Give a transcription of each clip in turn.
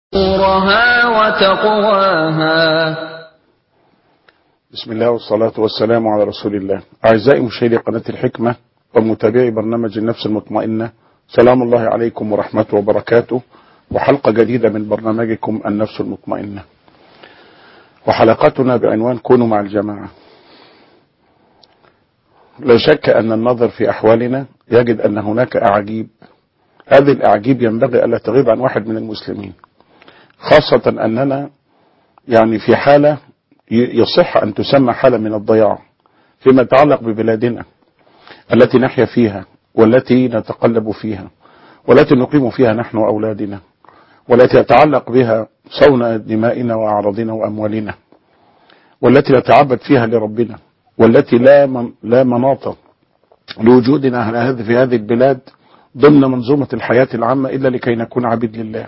نورها وتقواها بسم الله والصلاة والسلام على رسول الله أعزائي مشاهدي قناة الحكمة ومتابعي برنامج النفس المطمئنة سلام الله عليكم ورحمته وبركاته وحلقة جديدة من برنامجكم النفس المطمئنة وحلقتنا بعنوان كونوا مع الجماعة لا شك أن النظر في أحوالنا يجد أن هناك أعاجيب هذه الأعاجيب ينبغي ألا تغيب عن واحد من المسلمين خاصة أننا يعني في حالة يصح أن تسمى حالة من الضياع فيما يتعلق ببلادنا التي نحيا فيها والتي نتقلب فيها والتي نقيم فيها نحن وأولادنا والتي يتعلق بها صون دمائنا وأعراضنا وأموالنا والتي نتعبد فيها لربنا والتي لا من لا مناط لوجودنا على هذه في هذه البلاد ضمن منظومة الحياة العامة إلا لكي نكون عبيد لله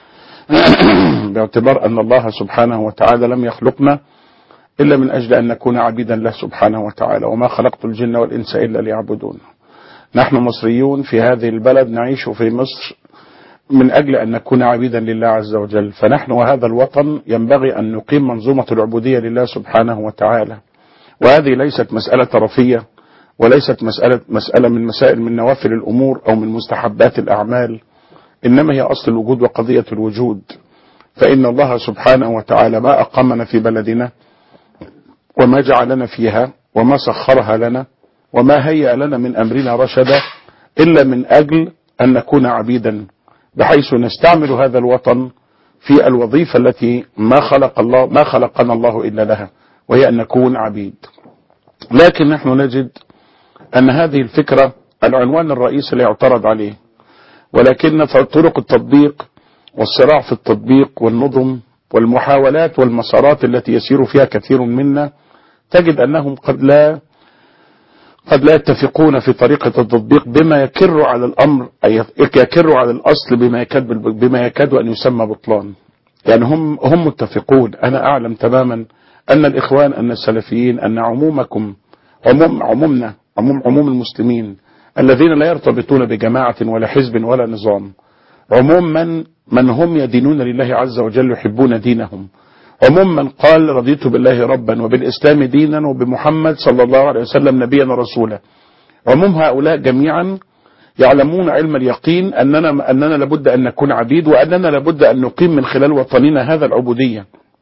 باعتبار أن الله سبحانه وتعالى لم يخلقنا إلا من أجل أن نكون عبيدا له سبحانه وتعالى وما خلقت الجن والإنس إلا ليعبدون نحن مصريون في هذه البلد نعيش في مصر من أجل أن نكون عبيدا لله عز وجل فنحن وهذا الوطن ينبغي أن نقيم منظومة العبودية لله سبحانه وتعالى وهذه ليست مسألة رفية وليست مسألة, مسألة من مسائل من نوافل الأمور أو من مستحبات الأعمال إنما هي أصل الوجود وقضية الوجود فإن الله سبحانه وتعالى ما أقامنا في بلدنا وما جعلنا فيها وما سخرها لنا وما هيأ لنا من أمرنا رشدا إلا من أجل أن نكون عبيدا بحيث نستعمل هذا الوطن في الوظيفة التي ما خلق الله ما خلقنا الله إلا لها وهي أن نكون عبيد لكن نحن نجد أن هذه الفكرة العنوان الرئيسي لا يعترض عليه ولكن طرق التطبيق والصراع في التطبيق والنظم والمحاولات والمسارات التي يسير فيها كثير منا تجد أنهم قد لا قد لا يتفقون في طريقة التطبيق بما يكر على الأمر أي يكر على الأصل بما يكاد بما يكاد أن يسمى بطلان يعني هم هم متفقون أنا أعلم تماما أن الإخوان أن السلفيين أن عمومكم عموم عمومنا عموم عموم المسلمين الذين لا يرتبطون بجماعة ولا حزب ولا نظام عموم من من هم يدينون لله عز وجل يحبون دينهم عموم من قال رضيت بالله ربا وبالإسلام دينا وبمحمد صلى الله عليه وسلم نبيا ورسولا عموم هؤلاء جميعا يعلمون علم اليقين أننا, أننا لابد أن نكون عبيد وأننا لابد أن نقيم من خلال وطننا هذا العبودية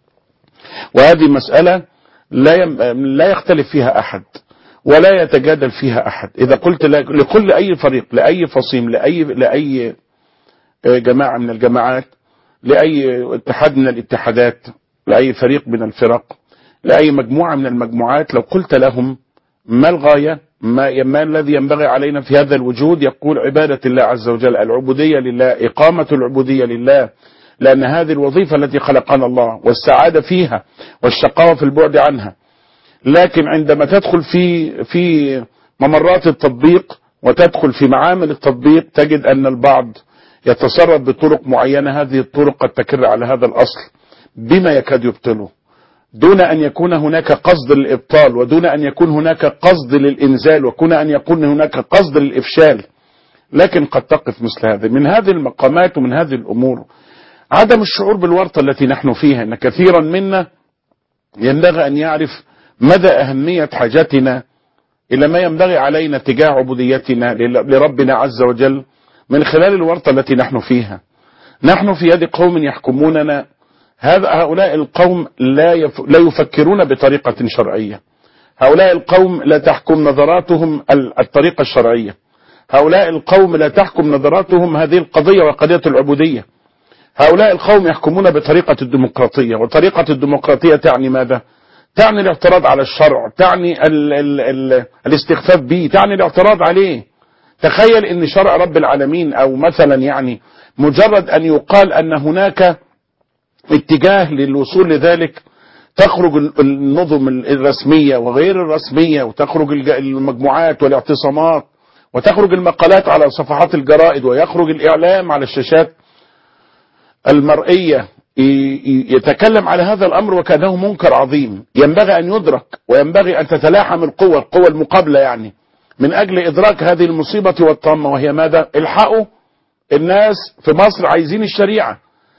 وهذه مسألة لا لا يختلف فيها أحد ولا يتجادل فيها أحد إذا قلت لكل أي فريق لأي فصيم لأي لأي جماعة من الجماعات لأي اتحاد من الاتحادات لأي فريق من الفرق لأي مجموعة من المجموعات لو قلت لهم ما الغاية ما, ما الذي ينبغي علينا في هذا الوجود يقول عبادة الله عز وجل العبودية لله إقامة العبودية لله لأن هذه الوظيفة التي خلقنا الله والسعادة فيها والشقاوة في البعد عنها لكن عندما تدخل في في ممرات التطبيق وتدخل في معامل التطبيق تجد أن البعض يتصرف بطرق معينة هذه الطرق قد تكر على هذا الأصل بما يكاد يبطله دون أن يكون هناك قصد للإبطال ودون أن يكون هناك قصد للإنزال وكون أن يكون هناك قصد للإفشال لكن قد تقف مثل هذا من هذه المقامات ومن هذه الأمور عدم الشعور بالورطة التي نحن فيها أن كثيرا منا ينبغي أن يعرف مدى أهمية حاجتنا إلى ما ينبغي علينا تجاه عبوديتنا لربنا عز وجل من خلال الورطة التي نحن فيها نحن في يد قوم يحكموننا هذا هؤلاء القوم لا يف لا يفكرون بطريقة شرعية هؤلاء القوم لا تحكم نظراتهم الطريقة الشرعية هؤلاء القوم لا تحكم نظراتهم هذه القضية وقضية العبودية هؤلاء القوم يحكمون بطريقة الديمقراطية وطريقة الديمقراطية تعني ماذا تعني الاعتراض على الشرع تعني ال ال ال الاستخفاف به تعني الاعتراض عليه تخيل ان شرع رب العالمين او مثلا يعني مجرد ان يقال ان هناك اتجاه للوصول لذلك تخرج النظم الرسمية وغير الرسمية وتخرج المجموعات والاعتصامات وتخرج المقالات على صفحات الجرائد ويخرج الإعلام على الشاشات المرئية يتكلم على هذا الأمر وكأنه منكر عظيم ينبغي أن يدرك وينبغي أن تتلاحم القوة القوة المقابلة يعني من أجل إدراك هذه المصيبة والطامة وهي ماذا الحقوا الناس في مصر عايزين الشريعة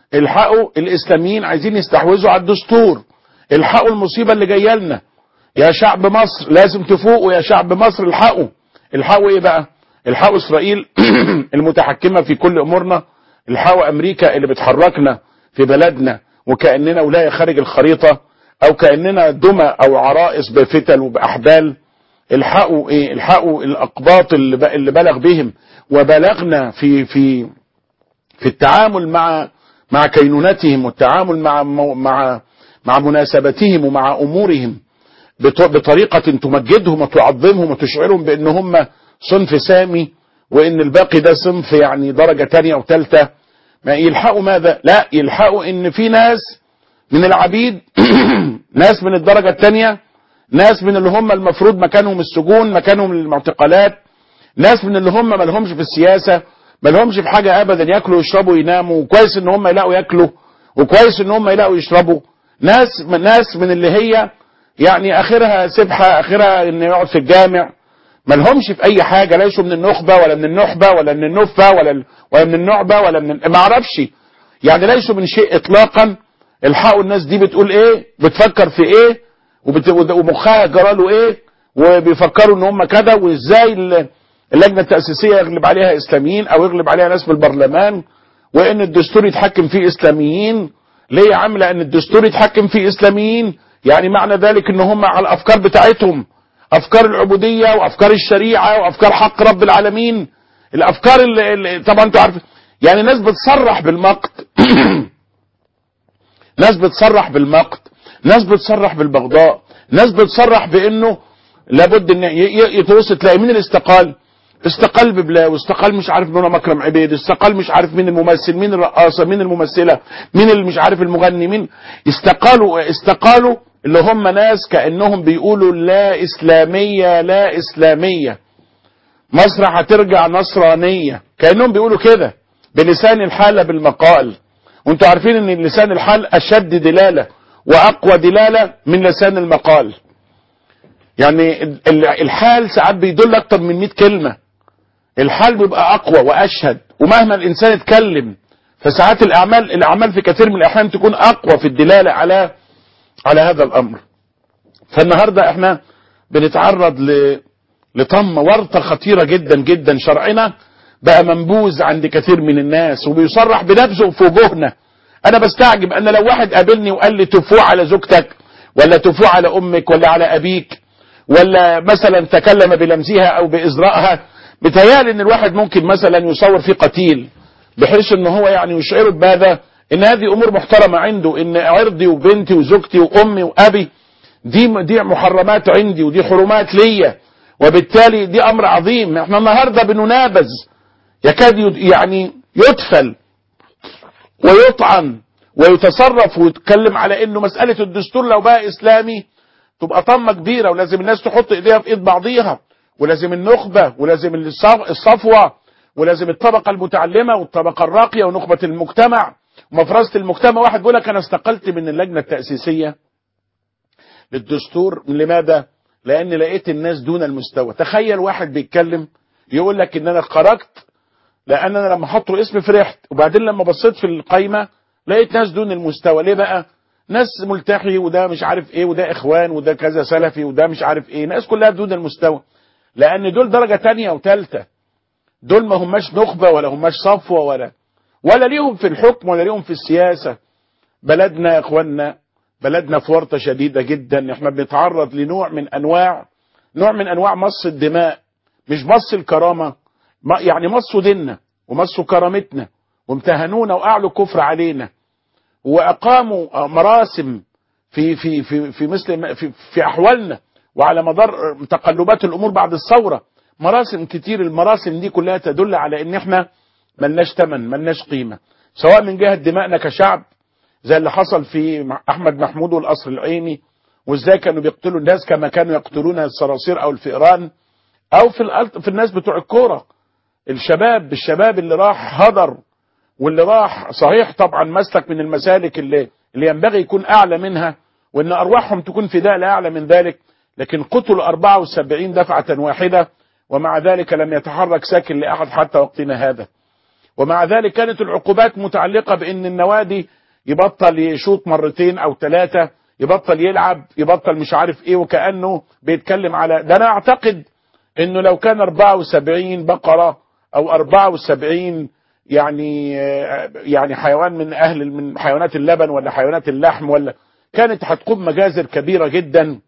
الحقوا الاسلاميين عايزين يستحوذوا على الدستور الحقوا المصيبه اللي جايه لنا يا شعب مصر لازم تفوقوا يا شعب مصر الحقوا الحقوا ايه بقى الحقوا اسرائيل المتحكمه في كل امورنا الحقوا امريكا اللي بتحركنا في بلدنا وكاننا ولايه خارج الخريطه او كاننا دمى او عرائس بفتل وباحبال الحقوا ايه الحقوا الاقباط اللي, ب- اللي بلغ بهم وبلغنا في في في التعامل مع مع كينونتهم والتعامل مع مو- مع مع مناسبتهم ومع امورهم بط- بطريقه تمجدهم وتعظمهم وتشعرهم بان هم صنف سامي وان الباقي ده صنف يعني درجه تانية وثالثه ما يلحقوا ماذا؟ لا يلحقوا ان في ناس من العبيد ناس من الدرجه الثانيه ناس من اللي هم المفروض مكانهم السجون مكانهم المعتقلات ناس من اللي هم ما لهمش في السياسه ما لهمش في حاجه ابدا ياكلوا ويشربوا ويناموا وكويس ان هم يلاقوا ياكلوا وكويس ان هم يلاقوا يشربوا ناس من ناس من اللي هي يعني اخرها سبحه اخرها ان يقعد في الجامع ما لهمش في اي حاجه ليسوا من النخبه ولا من النحبه ولا من النفه ولا ال- ولا من النعبه ولا من ما اعرفش يعني ليسوا من شيء اطلاقا الحقوا الناس دي بتقول ايه بتفكر في ايه وبت... ومخها جراله ايه وبيفكروا ان هم كده وازاي ال- اللجنه التاسيسيه يغلب عليها اسلاميين او يغلب عليها ناس من البرلمان وان الدستور يتحكم فيه اسلاميين ليه يا عم لان الدستور يتحكم فيه اسلاميين يعني معنى ذلك ان هم على الافكار بتاعتهم افكار العبوديه وافكار الشريعه وافكار حق رب العالمين الافكار اللي, اللي طبعا انتوا عارفين يعني ناس بتصرح بالمقت ناس بتصرح بالمقت ناس بتصرح بالبغضاء ناس بتصرح بانه لابد ان ي- ي- يتوسط تلاقي مين اللي استقال استقال ببلا واستقال مش عارف مين مكرم عبيد استقال مش عارف مين الممثل مين الرقاصه مين الممثله مين اللي مش عارف المغني مين استقالوا استقالوا اللي هم ناس كانهم بيقولوا لا اسلاميه لا اسلاميه مصر هترجع نصرانيه كانهم بيقولوا كده بلسان الحال بالمقال وانتوا عارفين ان لسان الحال اشد دلاله واقوى دلاله من لسان المقال يعني ال- ال- الحال ساعات بيدل اكتر من 100 كلمه الحال بيبقى اقوى واشهد ومهما الانسان اتكلم فساعات الاعمال الاعمال في كثير من الاحيان تكون اقوى في الدلاله على على هذا الامر فالنهارده احنا بنتعرض ل لطمه ورطه خطيره جدا جدا شرعنا بقى منبوذ عند كثير من الناس وبيصرح بنفسه في وجوهنا انا بستعجب انا لو واحد قابلني وقال لي تفوع على زوجتك ولا تفوع على امك ولا على ابيك ولا مثلا تكلم بلمسها او بازرائها بتهيألي ان الواحد ممكن مثلا يصور فيه قتيل بحيث ان هو يعني يشعره بماذا ان هذه امور محترمه عنده ان عرضي وبنتي وزوجتي وامي وابي دي دي محرمات عندي ودي حرمات ليا وبالتالي دي امر عظيم احنا النهارده بننابذ يكاد يد- يعني يدفل ويطعن ويتصرف ويتكلم على انه مساله الدستور لو بقى اسلامي تبقى طمه كبيره ولازم الناس تحط ايديها في ايد بعضيها ولازم النخبه ولازم الصف- الصفوه ولازم الطبقه المتعلمه والطبقه الراقيه ونخبه المجتمع ومفرزه المجتمع واحد بيقول لك انا استقلت من اللجنه التاسيسيه للدستور لماذا؟ لان لقيت الناس دون المستوى تخيل واحد بيتكلم يقول لك ان انا خرجت لان انا لما احطوا اسمي فرحت وبعدين لما بصيت في القايمه لقيت ناس دون المستوى ليه بقى ناس ملتحي وده مش عارف ايه وده اخوان وده كذا سلفي وده مش عارف ايه ناس كلها دون المستوى لان دول درجه تانية وثالثه دول ما هماش نخبه ولا هماش صفوه ولا ولا ليهم في الحكم ولا ليهم في السياسه بلدنا يا اخوانا بلدنا في ورطه شديده جدا احنا بنتعرض لنوع من انواع نوع من انواع مص الدماء مش مص الكرامه ما- يعني مصوا ديننا ومصوا كرامتنا وامتهنونا واعلوا كفر علينا واقاموا آه، مراسم في في في في مثل ما- في, في احوالنا وعلى مدار تقلبات الامور بعد الثوره مراسم كتير المراسم دي كلها تدل على ان احنا ملناش ثمن ملناش قيمه سواء من جهه دمائنا كشعب زي اللي حصل في مع- احمد محمود والقصر العيني وازاي كانوا بيقتلوا الناس كما كانوا يقتلون الصراصير او الفئران او في الألت- في الناس بتوع الكوره الشباب الشباب اللي راح هدر واللي راح صحيح طبعا مسلك من المسالك اللي اللي ينبغي يكون اعلى منها وان ارواحهم تكون فداء لا اعلى من ذلك لكن قتلوا 74 دفعه واحده ومع ذلك لم يتحرك ساكن لاحد حتى وقتنا هذا ومع ذلك كانت العقوبات متعلقة بأن النوادي يبطل يشوط مرتين أو ثلاثة يبطل يلعب يبطل مش عارف إيه وكأنه بيتكلم على ده أنا أعتقد أنه لو كان 74 بقرة أو 74 يعني يعني حيوان من أهل من حيوانات اللبن ولا حيوانات اللحم ولا كانت هتقوم مجازر كبيرة جدا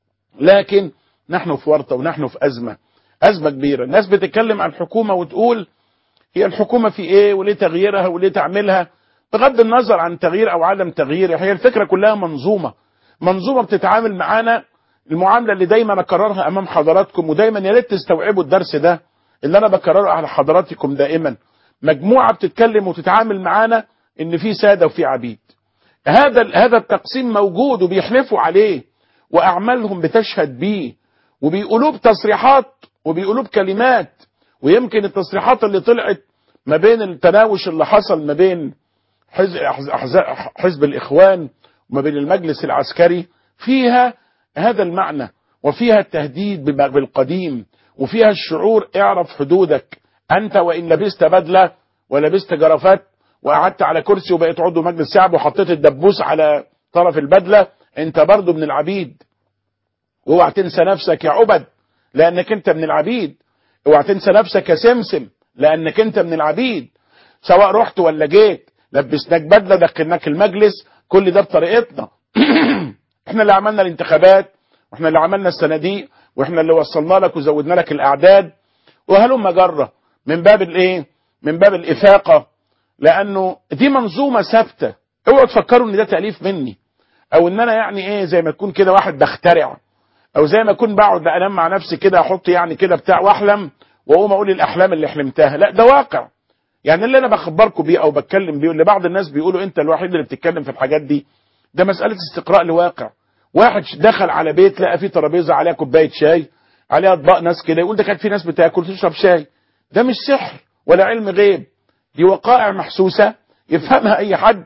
لكن نحن في ورطة ونحن في أزمة أزمة كبيرة الناس بتتكلم عن الحكومة وتقول هي الحكومة في إيه وليه تغييرها وليه تعملها بغض النظر عن تغيير أو عدم تغيير هي الفكرة كلها منظومة منظومة بتتعامل معانا المعاملة اللي دايما أكررها أمام حضراتكم ودايما يا ريت تستوعبوا الدرس ده اللي أنا بكرره على حضراتكم دائما مجموعة بتتكلم وتتعامل معانا إن في سادة وفي عبيد هذا هذا التقسيم موجود وبيحلفوا عليه وأعمالهم بتشهد بيه وبيقولوا بتصريحات وبيقولوا بكلمات ويمكن التصريحات اللي طلعت ما بين التناوش اللي حصل ما بين حزب, حزب الإخوان وما بين المجلس العسكري فيها هذا المعنى وفيها التهديد بالقديم وفيها الشعور اعرف حدودك أنت وإن لبست بدلة ولبست جرافات وقعدت على كرسي وبقيت عضو مجلس شعب وحطيت الدبوس على طرف البدلة انت برضو من العبيد اوعى تنسى نفسك يا عبد لانك انت من العبيد اوعى تنسى نفسك يا سمسم لانك انت من العبيد سواء رحت ولا جيت لبسناك بدله دخلناك المجلس كل ده بطريقتنا احنا اللي عملنا الانتخابات واحنا اللي عملنا الصناديق واحنا اللي وصلنا لك وزودنا لك الاعداد وهلم جره من باب الايه من باب الافاقه لانه دي منظومه ثابته اوعوا تفكروا ان ده تاليف مني او ان انا يعني ايه زي ما تكون كده واحد بخترع او زي ما اكون بقعد انام مع نفسي كده احط يعني كده بتاع واحلم واقوم اقول الاحلام اللي حلمتها لا ده واقع يعني اللي انا بخبركم بيه او بتكلم بيه اللي بعض الناس بيقولوا انت الوحيد اللي بتتكلم في الحاجات دي ده مساله استقراء لواقع واحد دخل على بيت لقى فيه ترابيزه عليها كوبايه شاي عليها اطباق ناس كده يقول ده كانت في ناس بتاكل تشرب شاي ده مش سحر ولا علم غيب دي وقائع محسوسه يفهمها اي حد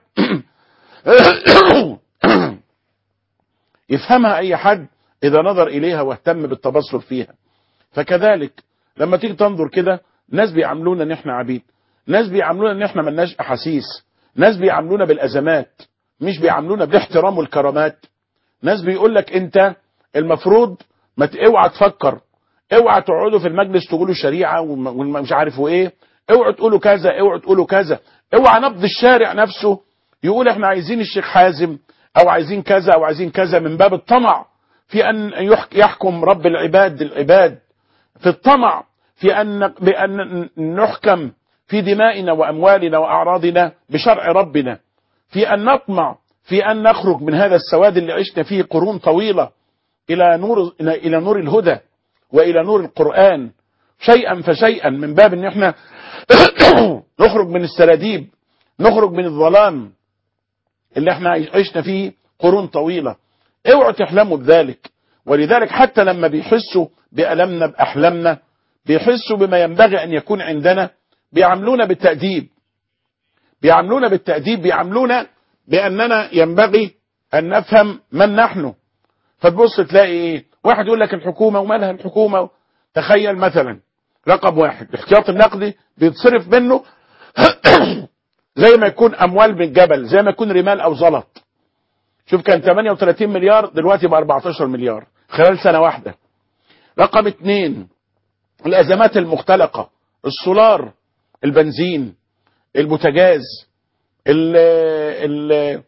يفهمها اي حد اذا نظر اليها واهتم بالتبصر فيها فكذلك لما تيجي تنظر كده ناس بيعاملونا ان احنا عبيد ناس بيعاملونا ان احنا ملناش احاسيس ناس بيعاملونا بالازمات مش بيعاملونا بالاحترام والكرامات ناس بيقول لك انت المفروض ما اوعى تفكر اوعى تقعدوا في المجلس تقولوا شريعه ومش عارف ايه اوعوا تقولوا كذا اوعوا تقولوا كذا اوعى نبض الشارع نفسه يقول احنا عايزين الشيخ حازم او عايزين كذا او عايزين كذا من باب الطمع في ان يحكم رب العباد العباد في الطمع في ان بان نحكم في دمائنا واموالنا واعراضنا بشرع ربنا في ان نطمع في ان نخرج من هذا السواد اللي عشنا فيه قرون طويله الى نور الى نور الهدى والى نور القران شيئا فشيئا من باب ان احنا نخرج من السراديب نخرج من الظلام اللي احنا عشنا فيه قرون طويلة اوعوا تحلموا بذلك ولذلك حتى لما بيحسوا بألمنا بأحلامنا بيحسوا بما ينبغي أن يكون عندنا بيعاملونا بالتأديب بيعاملونا بالتأديب بيعاملونا بأننا ينبغي أن نفهم من نحن فتبص تلاقي ايه واحد يقول لك الحكومة ومالها الحكومة تخيل مثلا رقم واحد الاحتياط النقدي بيتصرف منه زي ما يكون اموال من الجبل زي ما يكون رمال او زلط شوف كان 38 مليار دلوقتي بقى 14 مليار خلال سنة واحدة رقم اثنين الازمات المختلقة السولار البنزين البوتاجاز ال ال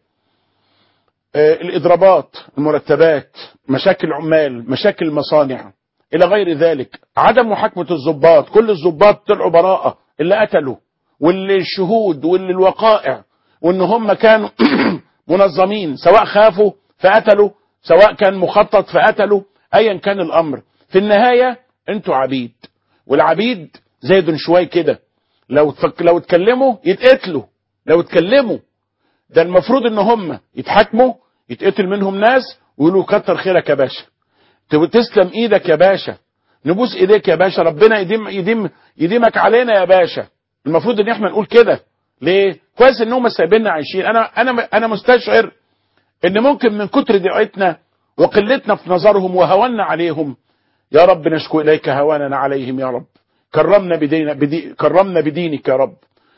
الاضرابات المرتبات مشاكل عمال مشاكل مصانع الى غير ذلك عدم محاكمة الضباط كل الضباط طلعوا براءة اللي قتلوا واللي الشهود واللي الوقائع وان هم كانوا منظمين سواء خافوا فقتلوا سواء كان مخطط فقتلوا ايا كان الامر في النهاية انتوا عبيد والعبيد زي شوي كده لو تفك... لو اتكلموا يتقتلوا لو اتكلموا ده المفروض ان هم يتحاكموا يتقتل منهم ناس ويقولوا كتر خيرك يا باشا تسلم ايدك يا باشا نبوس ايديك يا باشا ربنا يديم يديم يديمك علينا يا باشا المفروض ان احنا نقول كده ليه كويس ان هم سايبيننا عايشين انا انا انا مستشعر ان ممكن من كتر دعيتنا وقلتنا في نظرهم وهونا عليهم يا رب نشكو اليك هواننا عليهم يا رب كرمنا بدينا بدي كرمنا بدينك يا رب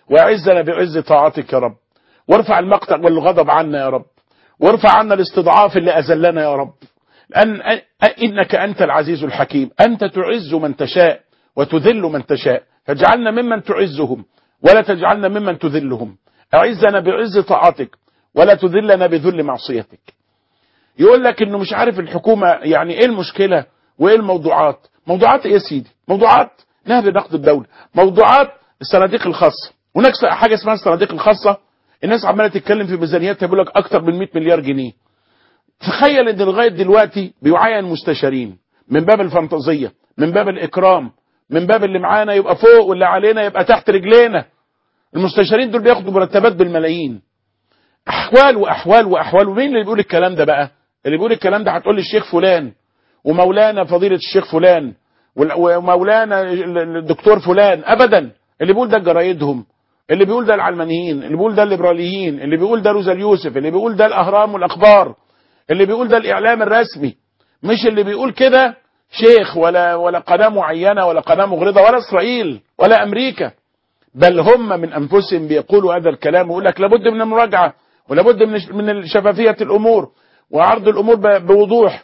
واعزنا بعز طاعتك يا رب وارفع المقتل والغضب عنا يا رب وارفع عنا الاستضعاف اللي أذلنا يا رب لأن إنك أنت العزيز الحكيم أنت تعز من تشاء وتذل من تشاء فاجعلنا ممن تعزهم ولا تجعلنا ممن تذلهم أعزنا بعز طاعتك ولا تذلنا بذل معصيتك يقول لك انه مش عارف الحكومة يعني ايه المشكلة وايه الموضوعات موضوعات ايه يا سيدي موضوعات نهب نقد الدولة موضوعات الصناديق الخاصة هناك حاجة اسمها الصناديق الخاصة الناس عمالة تتكلم في ميزانياتها بيقول لك اكتر من 100 مليار جنيه تخيل ان لغاية دلوقتي بيعين مستشارين من باب الفانتازية من باب الاكرام من باب اللي معانا يبقى فوق واللي علينا يبقى تحت رجلينا المستشارين دول بياخدوا مرتبات بالملايين احوال واحوال واحوال ومين اللي بيقول الكلام ده بقى اللي بيقول الكلام ده هتقول لي الشيخ فلان ومولانا فضيلة الشيخ فلان ومولانا الدكتور فلان ابدا اللي بيقول ده جرايدهم اللي بيقول ده العلمانيين اللي بيقول ده الليبراليين اللي بيقول ده روزا اليوسف اللي بيقول ده الاهرام والاخبار اللي بيقول ده الاعلام الرسمي مش اللي بيقول كده شيخ ولا ولا قناه معينه ولا قناه مغرضه ولا اسرائيل ولا امريكا بل هم من انفسهم بيقولوا هذا الكلام ويقول لك لابد من المراجعه ولابد من من شفافيه الامور وعرض الامور بوضوح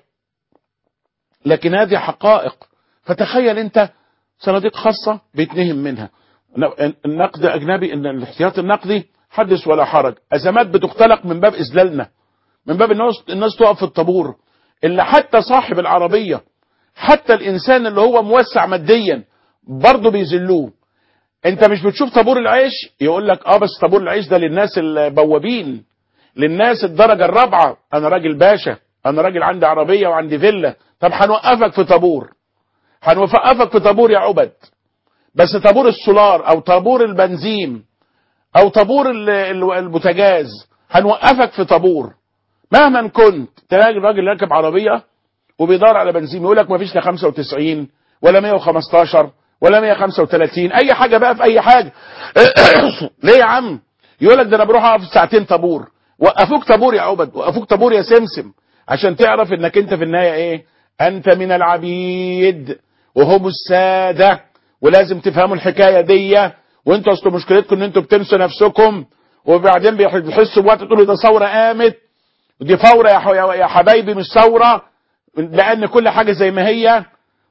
لكن هذه حقائق فتخيل انت صناديق خاصه بيتنهم منها النقد اجنبي ان الاحتياط النقدي حدث ولا حرج ازمات بتختلق من باب اذلالنا من باب الناس الناس تقف في الطابور اللي حتى صاحب العربيه حتى الانسان اللي هو موسع ماديا برضه بيذلوه انت مش بتشوف طابور العيش يقول لك اه بس طابور العيش ده للناس البوابين للناس الدرجه الرابعه انا راجل باشا انا راجل عندي عربيه وعندي فيلا طب هنوقفك في طابور هنوقفك في طابور يا عبد بس طابور السولار او طابور البنزين او طابور البوتاجاز هنوقفك في طابور مهما كنت تلاقي الراجل راكب عربيه وبيدور على بنزين يقول لك ما فيش لا 95 ولا 115 ولا 135 اي حاجه بقى في اي حاجه ليه يا عم يقول لك ده انا بروح اقف ساعتين طابور وقفوك طابور يا عبد وقفوك طابور يا سمسم عشان تعرف انك انت في النهايه ايه انت من العبيد وهم الساده ولازم تفهموا الحكايه دي وانتوا اصل مشكلتكم ان انتوا بتنسوا نفسكم وبعدين بيحسوا بوقت تقولوا ده ثوره قامت ودي فوره يا حبايبي مش ثوره لان كل حاجه زي ما هي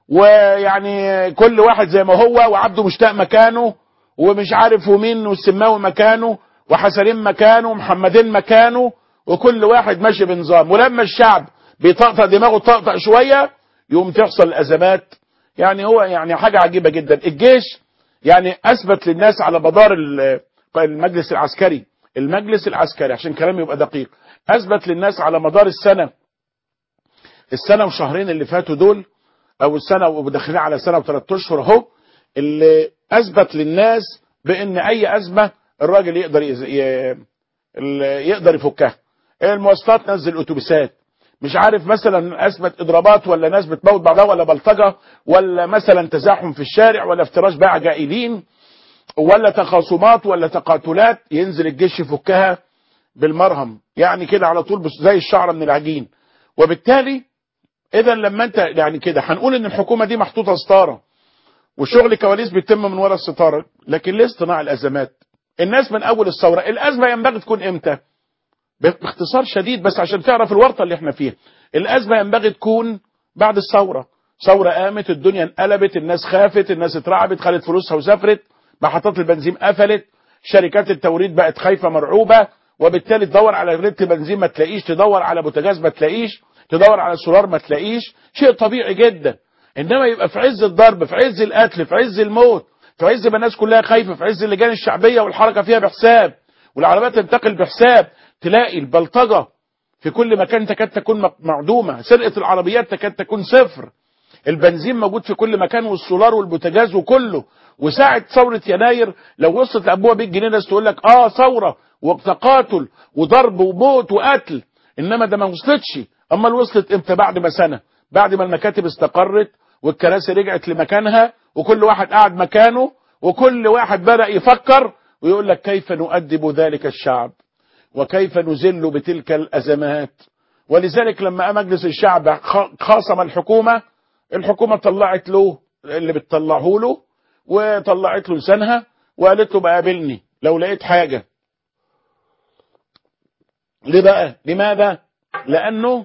ويعني كل واحد زي ما هو وعبده مشتاق مكانه ومش عارف ومين والسماوي مكانه وحسنين مكانه ومحمدين مكانه وكل واحد ماشي بنظام ولما الشعب بيطقطق دماغه طقطق شويه يقوم تحصل الازمات يعني هو يعني حاجه عجيبه جدا الجيش يعني اثبت للناس على مدار المجلس العسكري المجلس العسكري عشان كلامي يبقى دقيق اثبت للناس على مدار السنه السنه وشهرين اللي فاتوا دول او السنه وداخلين على سنه وثلاث اشهر اهو اللي اثبت للناس بان اي ازمه الراجل يقدر يقدر يفكها المواصلات نزل اتوبيسات مش عارف مثلا اثبت اضرابات ولا ناس بتموت بعضها ولا بلطجه ولا مثلا تزاحم في الشارع ولا افتراش بيع جائلين ولا تخاصمات ولا تقاتلات ينزل الجيش يفكها بالمرهم يعني كده على طول زي الشعره من العجين وبالتالي اذا لما انت يعني كده هنقول ان الحكومه دي محطوطه ستاره والشغل كواليس بيتم من ورا الستاره لكن ليه اصطناع الازمات الناس من اول الثوره الازمه ينبغي تكون امتى باختصار شديد بس عشان تعرف الورطه اللي احنا فيها الازمه ينبغي تكون بعد الثوره ثوره قامت الدنيا انقلبت الناس خافت الناس اترعبت خدت فلوسها وسافرت محطات البنزين قفلت شركات التوريد بقت خايفه مرعوبه وبالتالي تدور على ريت بنزين ما تلاقيش تدور على بوتاجاز ما تلاقيش تدور على سولار ما تلاقيش شيء طبيعي جدا انما يبقى في عز الضرب في عز القتل في عز الموت في عز ما الناس كلها خايفه في عز اللجان الشعبيه والحركه فيها بحساب والعربيات تنتقل بحساب تلاقي البلطجه في كل مكان تكاد تكون معدومه سرقه العربيات تكاد تكون صفر البنزين موجود في كل مكان والسولار والبوتاجاز وكله وساعة ثورة يناير لو وصلت لأبوها 100 جنيه ناس تقول لك اه ثورة وتقاتل وضرب وموت وقتل انما ده ما وصلتش امال وصلت امتى بعد ما سنة بعد ما المكاتب استقرت والكراسي رجعت لمكانها وكل واحد قاعد مكانه وكل واحد بدأ يفكر ويقول لك كيف نؤدب ذلك الشعب وكيف نذل بتلك الأزمات ولذلك لما مجلس الشعب خاصم الحكومة الحكومة طلعت له اللي بتطلعه له وطلعت له لسانها وقالت له بقابلني لو لقيت حاجة ليه بقى لماذا لانه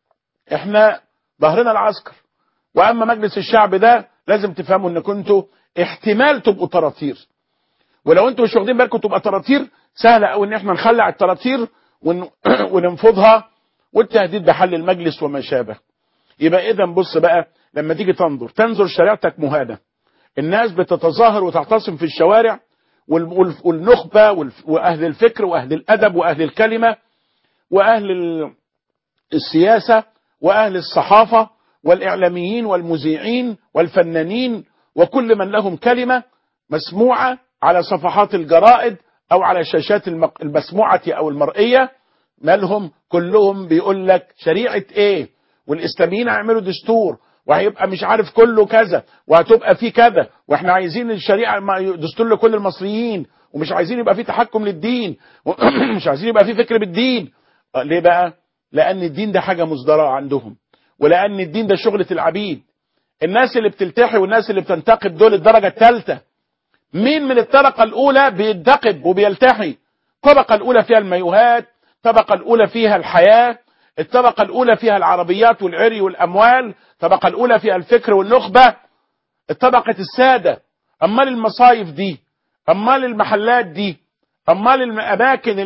احنا ظهرنا العسكر واما مجلس الشعب ده لازم تفهموا ان كنتوا احتمال تبقوا طراطير ولو انتوا مش واخدين بالكم تبقى طراطير سهل قوي ان احنا نخلع الطراطير ون... وننفضها والتهديد بحل المجلس وما شابه يبقى اذا بص بقى لما تيجي تنظر تنظر شريعتك مهانه الناس بتتظاهر وتعتصم في الشوارع وال... وال... والنخبه وال... واهل الفكر واهل الادب واهل الكلمه واهل ال... السياسه واهل الصحافه والاعلاميين والمذيعين والفنانين وكل من لهم كلمه مسموعه على صفحات الجرائد او على شاشات المق... المسموعه او المرئيه مالهم كلهم بيقول لك شريعه ايه والاسلاميين هيعملوا دستور وهيبقى مش عارف كله كذا وهتبقى فيه كذا واحنا عايزين الشريعه دستور لكل المصريين ومش عايزين يبقى فيه تحكم للدين ومش عايزين يبقى فيه فكر بالدين ليه بقى لان الدين ده حاجه مصدره عندهم ولان الدين ده شغله العبيد الناس اللي بتلتحي والناس اللي بتنتقب دول الدرجه الثالثه مين من الطبقه الاولى بينتقب وبيلتحي الطبقه الاولى فيها المايوهات الطبقه الاولى فيها الحياه الطبقه الاولى فيها العربيات والعري والاموال الطبقه الاولى فيها الفكر والنخبه الطبقه الساده امال المصايف دي امال المحلات دي امال الاماكن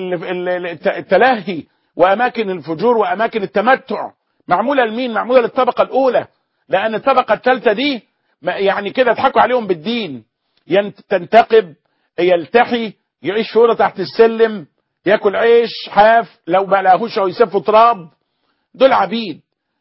التلهي واماكن الفجور واماكن التمتع معموله لمين معموله للطبقه الاولى لان الطبقه الثالثه دي يعني كده ضحكوا عليهم بالدين تنتقب يلتحي يعيش شهورة تحت السلم ياكل عيش حاف لو ما لقاهوش او يسفوا تراب دول عبيد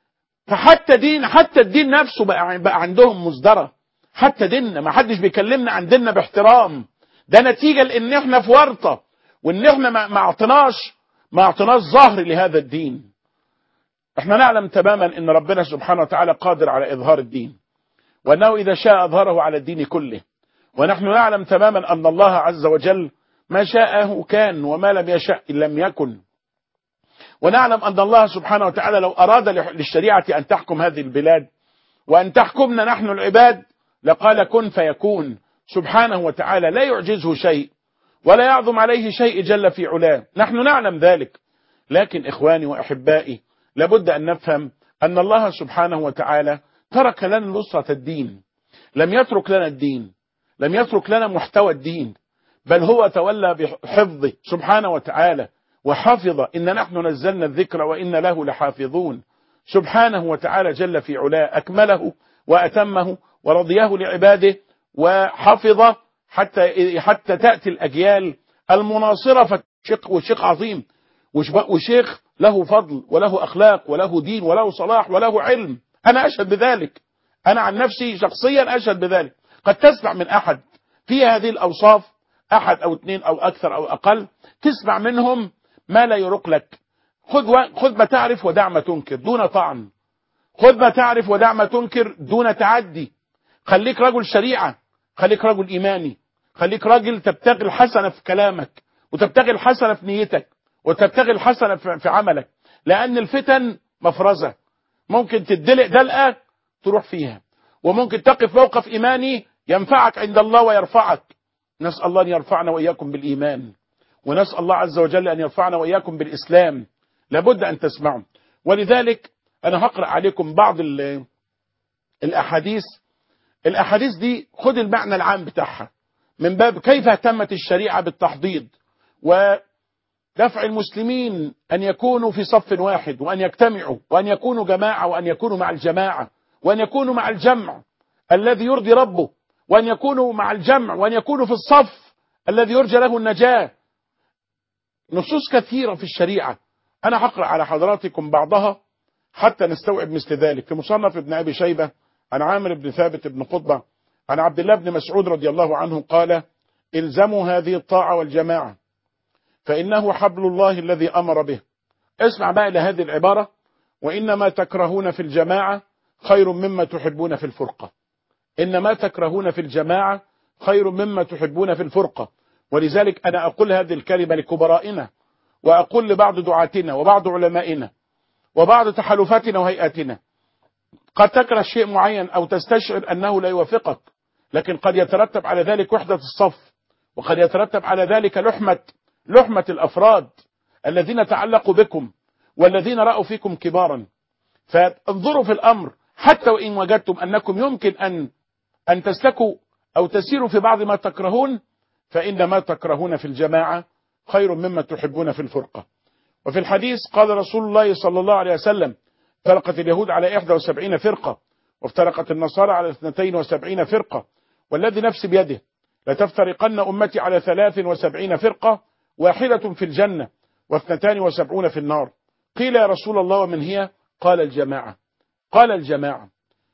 فحتى دين حتى الدين نفسه بقى, بقى عندهم مصدرة حتى ديننا ما حدش بيكلمنا عن ديننا باحترام ده نتيجة لان احنا في ورطة وان احنا ما اعطناش ما اعطناش ظهر لهذا الدين احنا نعلم تماما ان ربنا سبحانه وتعالى قادر على اظهار الدين وانه اذا شاء اظهره على الدين كله ونحن نعلم تماما أن الله عز وجل ما شاءه كان وما لم يشاء لم يكن ونعلم أن الله سبحانه وتعالى لو أراد للشريعة أن تحكم هذه البلاد وأن تحكمنا نحن العباد لقال كن فيكون سبحانه وتعالى لا يعجزه شيء ولا يعظم عليه شيء جل في علاه نحن نعلم ذلك لكن إخواني وأحبائي لابد أن نفهم أن الله سبحانه وتعالى ترك لنا نصرة الدين لم يترك لنا الدين لم يترك لنا محتوى الدين بل هو تولى بحفظه سبحانه وتعالى وحفظ إن نحن نزلنا الذكر وإن له لحافظون سبحانه وتعالى جل في علاه أكمله وأتمه ورضيه لعباده وحفظ حتى حتى تأتي الأجيال المناصرة فشيخ وشيخ عظيم وشيخ له فضل وله أخلاق وله دين وله صلاح وله علم أنا أشهد بذلك أنا عن نفسي شخصيا أشهد بذلك قد تسمع من أحد في هذه الأوصاف أحد أو اثنين أو أكثر أو أقل تسمع منهم ما لا يرق لك خذ, و... خذ ما تعرف ودع ما تنكر دون طعن خذ ما تعرف ودع ما تنكر دون تعدي خليك رجل شريعة خليك رجل إيماني خليك راجل تبتغي الحسنة في كلامك وتبتغي الحسنة في نيتك وتبتغي الحسنة في عملك لأن الفتن مفرزة ممكن تدلق دلقة تروح فيها وممكن تقف موقف إيماني ينفعك عند الله ويرفعك نسأل الله أن يرفعنا وإياكم بالإيمان ونسأل الله عز وجل أن يرفعنا وإياكم بالإسلام لابد أن تسمعوا ولذلك أنا هقرأ عليكم بعض الأحاديث الأحاديث دي خد المعنى العام بتاعها من باب كيف اهتمت الشريعة بالتحضيض ودفع المسلمين أن يكونوا في صف واحد وأن يجتمعوا وأن يكونوا جماعة وأن يكونوا مع الجماعة وأن يكونوا مع الجمع الذي يرضي ربه وأن يكونوا مع الجمع وأن يكونوا في الصف الذي يرجى له النجاة نصوص كثيرة في الشريعة أنا هقرأ على حضراتكم بعضها حتى نستوعب مثل ذلك في مصنف ابن أبي شيبة عن عامر بن ثابت بن قطبة عن عبد الله بن مسعود رضي الله عنه قال الزموا هذه الطاعة والجماعة فإنه حبل الله الذي أمر به اسمع بقى إلى هذه العبارة وإنما تكرهون في الجماعة خير مما تحبون في الفرقة إنما تكرهون في الجماعة خير مما تحبون في الفرقة ولذلك أنا أقول هذه الكلمة لكبرائنا وأقول لبعض دعاتنا وبعض علمائنا وبعض تحالفاتنا وهيئاتنا قد تكره شيء معين أو تستشعر أنه لا يوافقك لكن قد يترتب على ذلك وحدة الصف وقد يترتب على ذلك لحمة لحمة الأفراد الذين تعلقوا بكم والذين رأوا فيكم كبارا فانظروا في الأمر حتى وإن وجدتم أنكم يمكن أن أن تسلكوا أو تسيروا في بعض ما تكرهون فإن ما تكرهون في الجماعة خير مما تحبون في الفرقة وفي الحديث قال رسول الله صلى الله عليه وسلم فرقت اليهود على 71 فرقة وافترقت النصارى على 72 فرقة والذي نفسي بيده لتفترقن أمتي على 73 فرقة واحدة في الجنة واثنتان وسبعون في النار قيل يا رسول الله ومن هي قال الجماعة قال الجماعة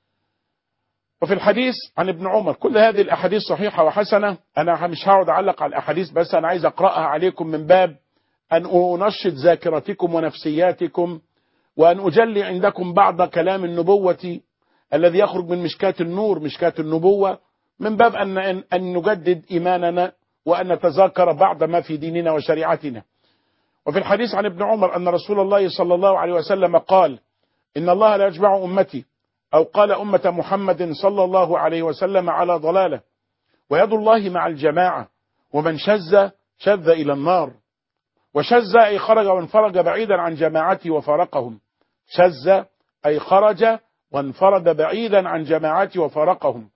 وفي الحديث عن ابن عمر كل هذه الأحاديث صحيحة وحسنة أنا مش هقعد أعلق على الأحاديث بس أنا عايز أقرأها عليكم من باب أن أنشط ذاكرتكم ونفسياتكم وأن أجلي عندكم بعض كلام النبوة الذي يخرج من مشكاة النور مشكاة النبوة من باب أن, أن, أن نجدد إيماننا وأن نتذاكر بعض ما في ديننا وشريعتنا وفي الحديث عن ابن عمر أن رسول الله صلى الله عليه وسلم قال إن الله لا يجمع أمتي أو قال أمة محمد صلى الله عليه وسلم على ضلالة ويد الله مع الجماعة ومن شذ شذ إلى النار وشذ أي خرج وانفرج بعيدا عن جماعته وفارقهم شذ أي خرج وانفرد بعيدا عن جماعته وفارقهم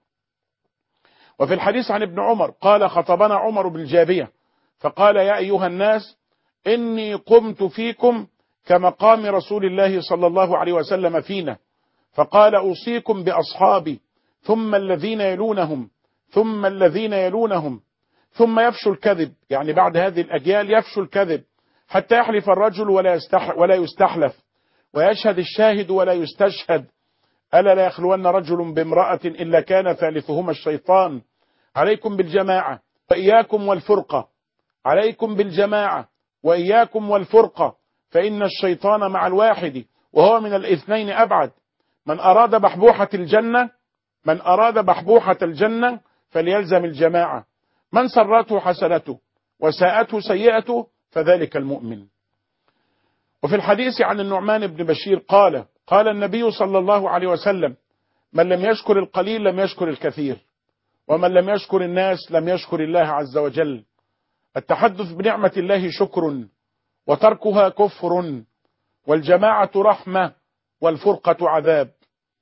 وفي الحديث عن ابن عمر قال خطبنا عمر بالجابية فقال يا أيها الناس إني قمت فيكم كمقام رسول الله صلى الله عليه وسلم فينا فقال أوصيكم بأصحابي ثم الذين يلونهم ثم الذين يلونهم ثم يفشو الكذب يعني بعد هذه الأجيال يفشو الكذب حتى يحلف الرجل ولا, يستح ولا يستحلف ويشهد الشاهد ولا يستشهد ألا لا يخلون رجل بامرأة إلا كان ثالثهما الشيطان عليكم بالجماعة وإياكم والفرقة عليكم بالجماعة وإياكم والفرقة فإن الشيطان مع الواحد وهو من الاثنين أبعد من أراد بحبوحة الجنة من أراد بحبوحة الجنة فليلزم الجماعة من سرته حسنته وساءته سيئته فذلك المؤمن وفي الحديث عن النعمان بن بشير قال قال النبي صلى الله عليه وسلم من لم يشكر القليل لم يشكر الكثير ومن لم يشكر الناس لم يشكر الله عز وجل التحدث بنعمة الله شكر وتركها كفر والجماعة رحمة والفرقة عذاب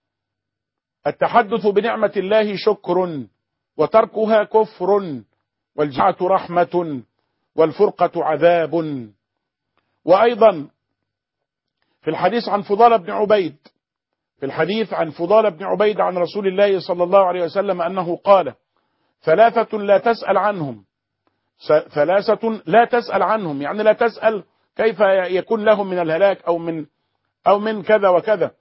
التحدث بنعمة الله شكر وتركها كفر والجماعة رحمة والفرقة عذاب وأيضا في الحديث عن فضال بن عبيد في الحديث عن فضال بن عبيد عن رسول الله صلى الله عليه وسلم أنه قال ثلاثة لا تسأل عنهم ثلاثة لا تسأل عنهم يعني لا تسأل كيف يكون لهم من الهلاك أو من أو من كذا وكذا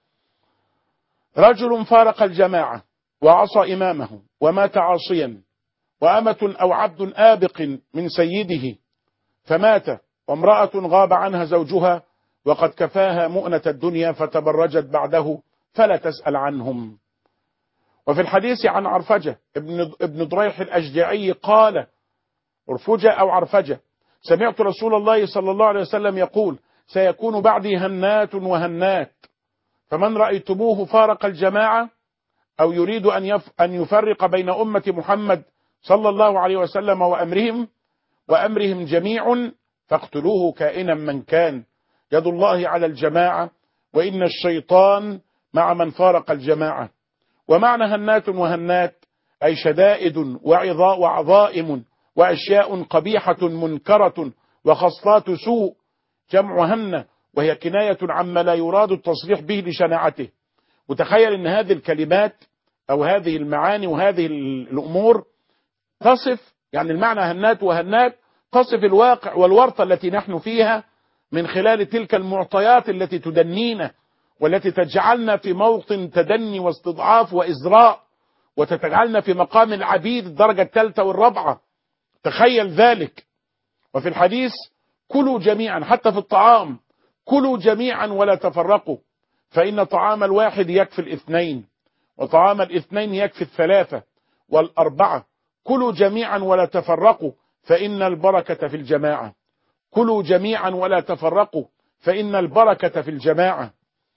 رجل فارق الجماعة وعصى إمامه ومات عاصيا وأمة أو عبد آبق من سيده فمات وامرأة غاب عنها زوجها وقد كفاها مؤنة الدنيا فتبرجت بعده فلا تسأل عنهم وفي الحديث عن عرفجة ابن, ابن ضريح الأشجعي قال عرفجة أو عرفجة سمعت رسول الله صلى الله عليه وسلم يقول سيكون بعدي هنات وهنات فمن رأيتموه فارق الجماعة أو يريد أن, يف أن يفرق بين أمة محمد صلى الله عليه وسلم وأمرهم وأمرهم جميع فاقتلوه كائنا من كان يد الله على الجماعة وإن الشيطان مع من فارق الجماعة ومعنى هنات وهنات أي شدائد وعظاء وعظائم وأشياء قبيحة منكرة وخصلات سوء جمع هنة وهي كناية عما لا يراد التصريح به لشناعته وتخيل ان هذه الكلمات او هذه المعاني وهذه الامور تصف يعني المعنى هنات وهنات تصف الواقع والورطة التي نحن فيها من خلال تلك المعطيات التي تدنينا والتي تجعلنا في موطن تدني واستضعاف وإزراء وتجعلنا في مقام العبيد الدرجة الثالثة والرابعة تخيل ذلك وفي الحديث كلوا جميعا حتى في الطعام كلوا جميعا ولا تفرقوا فإن طعام الواحد يكفي الاثنين وطعام الاثنين يكفي الثلاثة والأربعة كلوا جميعا ولا تفرقوا فإن البركة في الجماعة كلوا جميعا ولا تفرقوا فإن البركة في الجماعة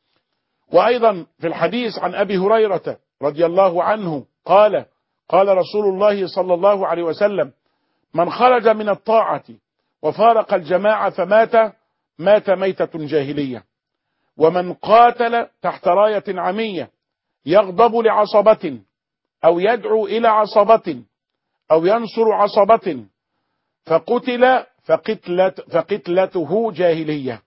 وأيضا في الحديث عن أبي هريرة رضي الله عنه قال قال رسول الله صلى الله عليه وسلم من خرج من الطاعة وفارق الجماعة فمات مات ميتة جاهلية ومن قاتل تحت راية عمية يغضب لعصبة أو يدعو إلى عصبة أو ينصر عصبة فقتل فقتلة فقتلته جاهلية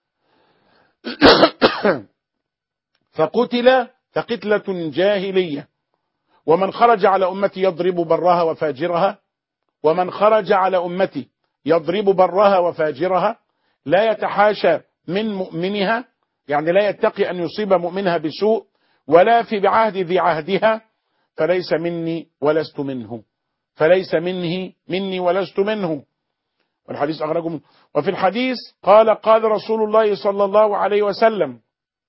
فقتل فقتلة جاهلية ومن خرج على أمتي يضرب برها وفاجرها ومن خرج على أمتي يضرب برها وفاجرها لا يتحاشى من مؤمنها يعني لا يتقي أن يصيب مؤمنها بسوء ولا في بعهد ذي عهدها فليس مني ولست منه فليس منه مني ولست منه والحديث أخرجه منه وفي الحديث قال قال رسول الله صلى الله عليه وسلم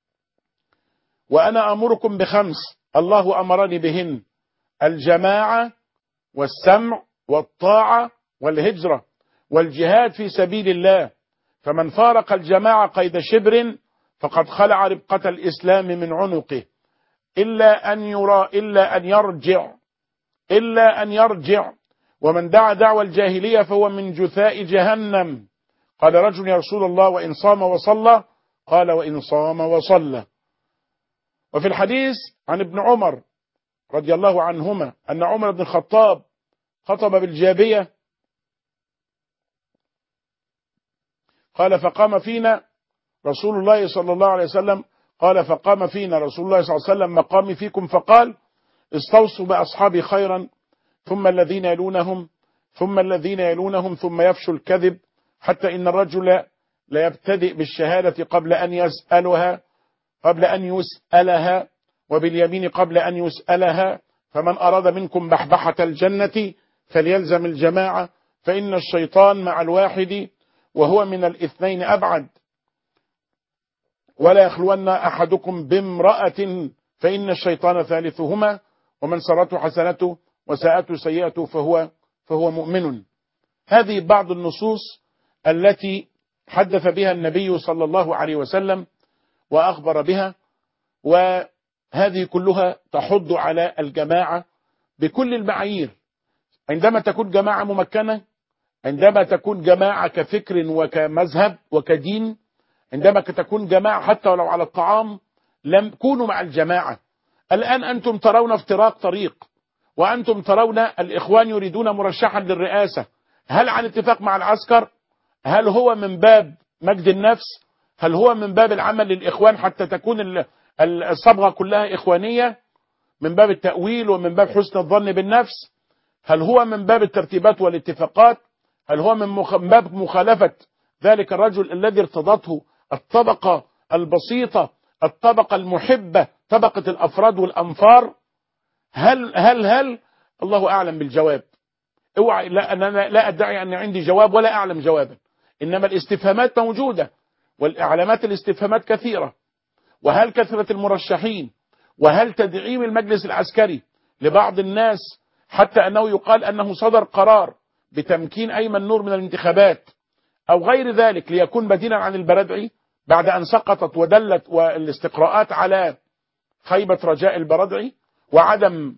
وأنا أمركم بخمس الله أمرني بهن الجماعة والسمع والطاعة والهجرة والجهاد في سبيل الله فمن فارق الجماعة قيد شبر فقد خلع ربقة الإسلام من عنقه إلا أن يرى إلا أن يرجع إلا أن يرجع ومن دعا دعوى الجاهلية فهو من جثاء جهنم قال رجل يا رسول الله وإن صام وصلى قال وإن صام وصلى وفي الحديث عن ابن عمر رضي الله عنهما أن عمر بن الخطاب خطب بالجابية قال فقام فينا رسول الله صلى الله عليه وسلم قال فقام فينا رسول الله صلى الله عليه وسلم مقامي فيكم فقال استوصوا بأصحابي خيرا ثم الذين يلونهم ثم الذين يلونهم ثم يفشو الكذب حتى إن الرجل لا يبتدئ بالشهادة قبل أن يسألها قبل أن يسألها وباليمين قبل أن يسألها فمن أراد منكم بحبحة الجنة فليلزم الجماعة فإن الشيطان مع الواحد وهو من الاثنين أبعد ولا يخلون أحدكم بامرأة فإن الشيطان ثالثهما ومن سرته حسنته وساءته سيئته فهو فهو مؤمن هذه بعض النصوص التي حدث بها النبي صلى الله عليه وسلم وأخبر بها وهذه كلها تحض على الجماعة بكل المعايير عندما تكون جماعة ممكنة عندما تكون جماعة كفكر وكمذهب وكدين عندما تكون جماعة حتى ولو على الطعام لم كونوا مع الجماعة الآن أنتم ترون افتراق طريق وأنتم ترون الإخوان يريدون مرشحا للرئاسة هل عن اتفاق مع العسكر هل هو من باب مجد النفس هل هو من باب العمل للإخوان حتى تكون الصبغة كلها إخوانية من باب التأويل ومن باب حسن الظن بالنفس هل هو من باب الترتيبات والاتفاقات هل هو من باب مخالفة ذلك الرجل الذي ارتضته الطبقة البسيطة الطبقة المحبة طبقة الأفراد والأنفار هل هل هل الله أعلم بالجواب اوعى لا أنا لا أدعي أن عندي جواب ولا أعلم جوابا إنما الاستفهامات موجودة والإعلامات الاستفهامات كثيرة وهل كثرة المرشحين وهل تدعيم المجلس العسكري لبعض الناس حتى أنه يقال أنه صدر قرار بتمكين أيمن نور من الانتخابات أو غير ذلك ليكون بديلا عن البردعي بعد أن سقطت ودلت والاستقراءات على خيبة رجاء البردعي وعدم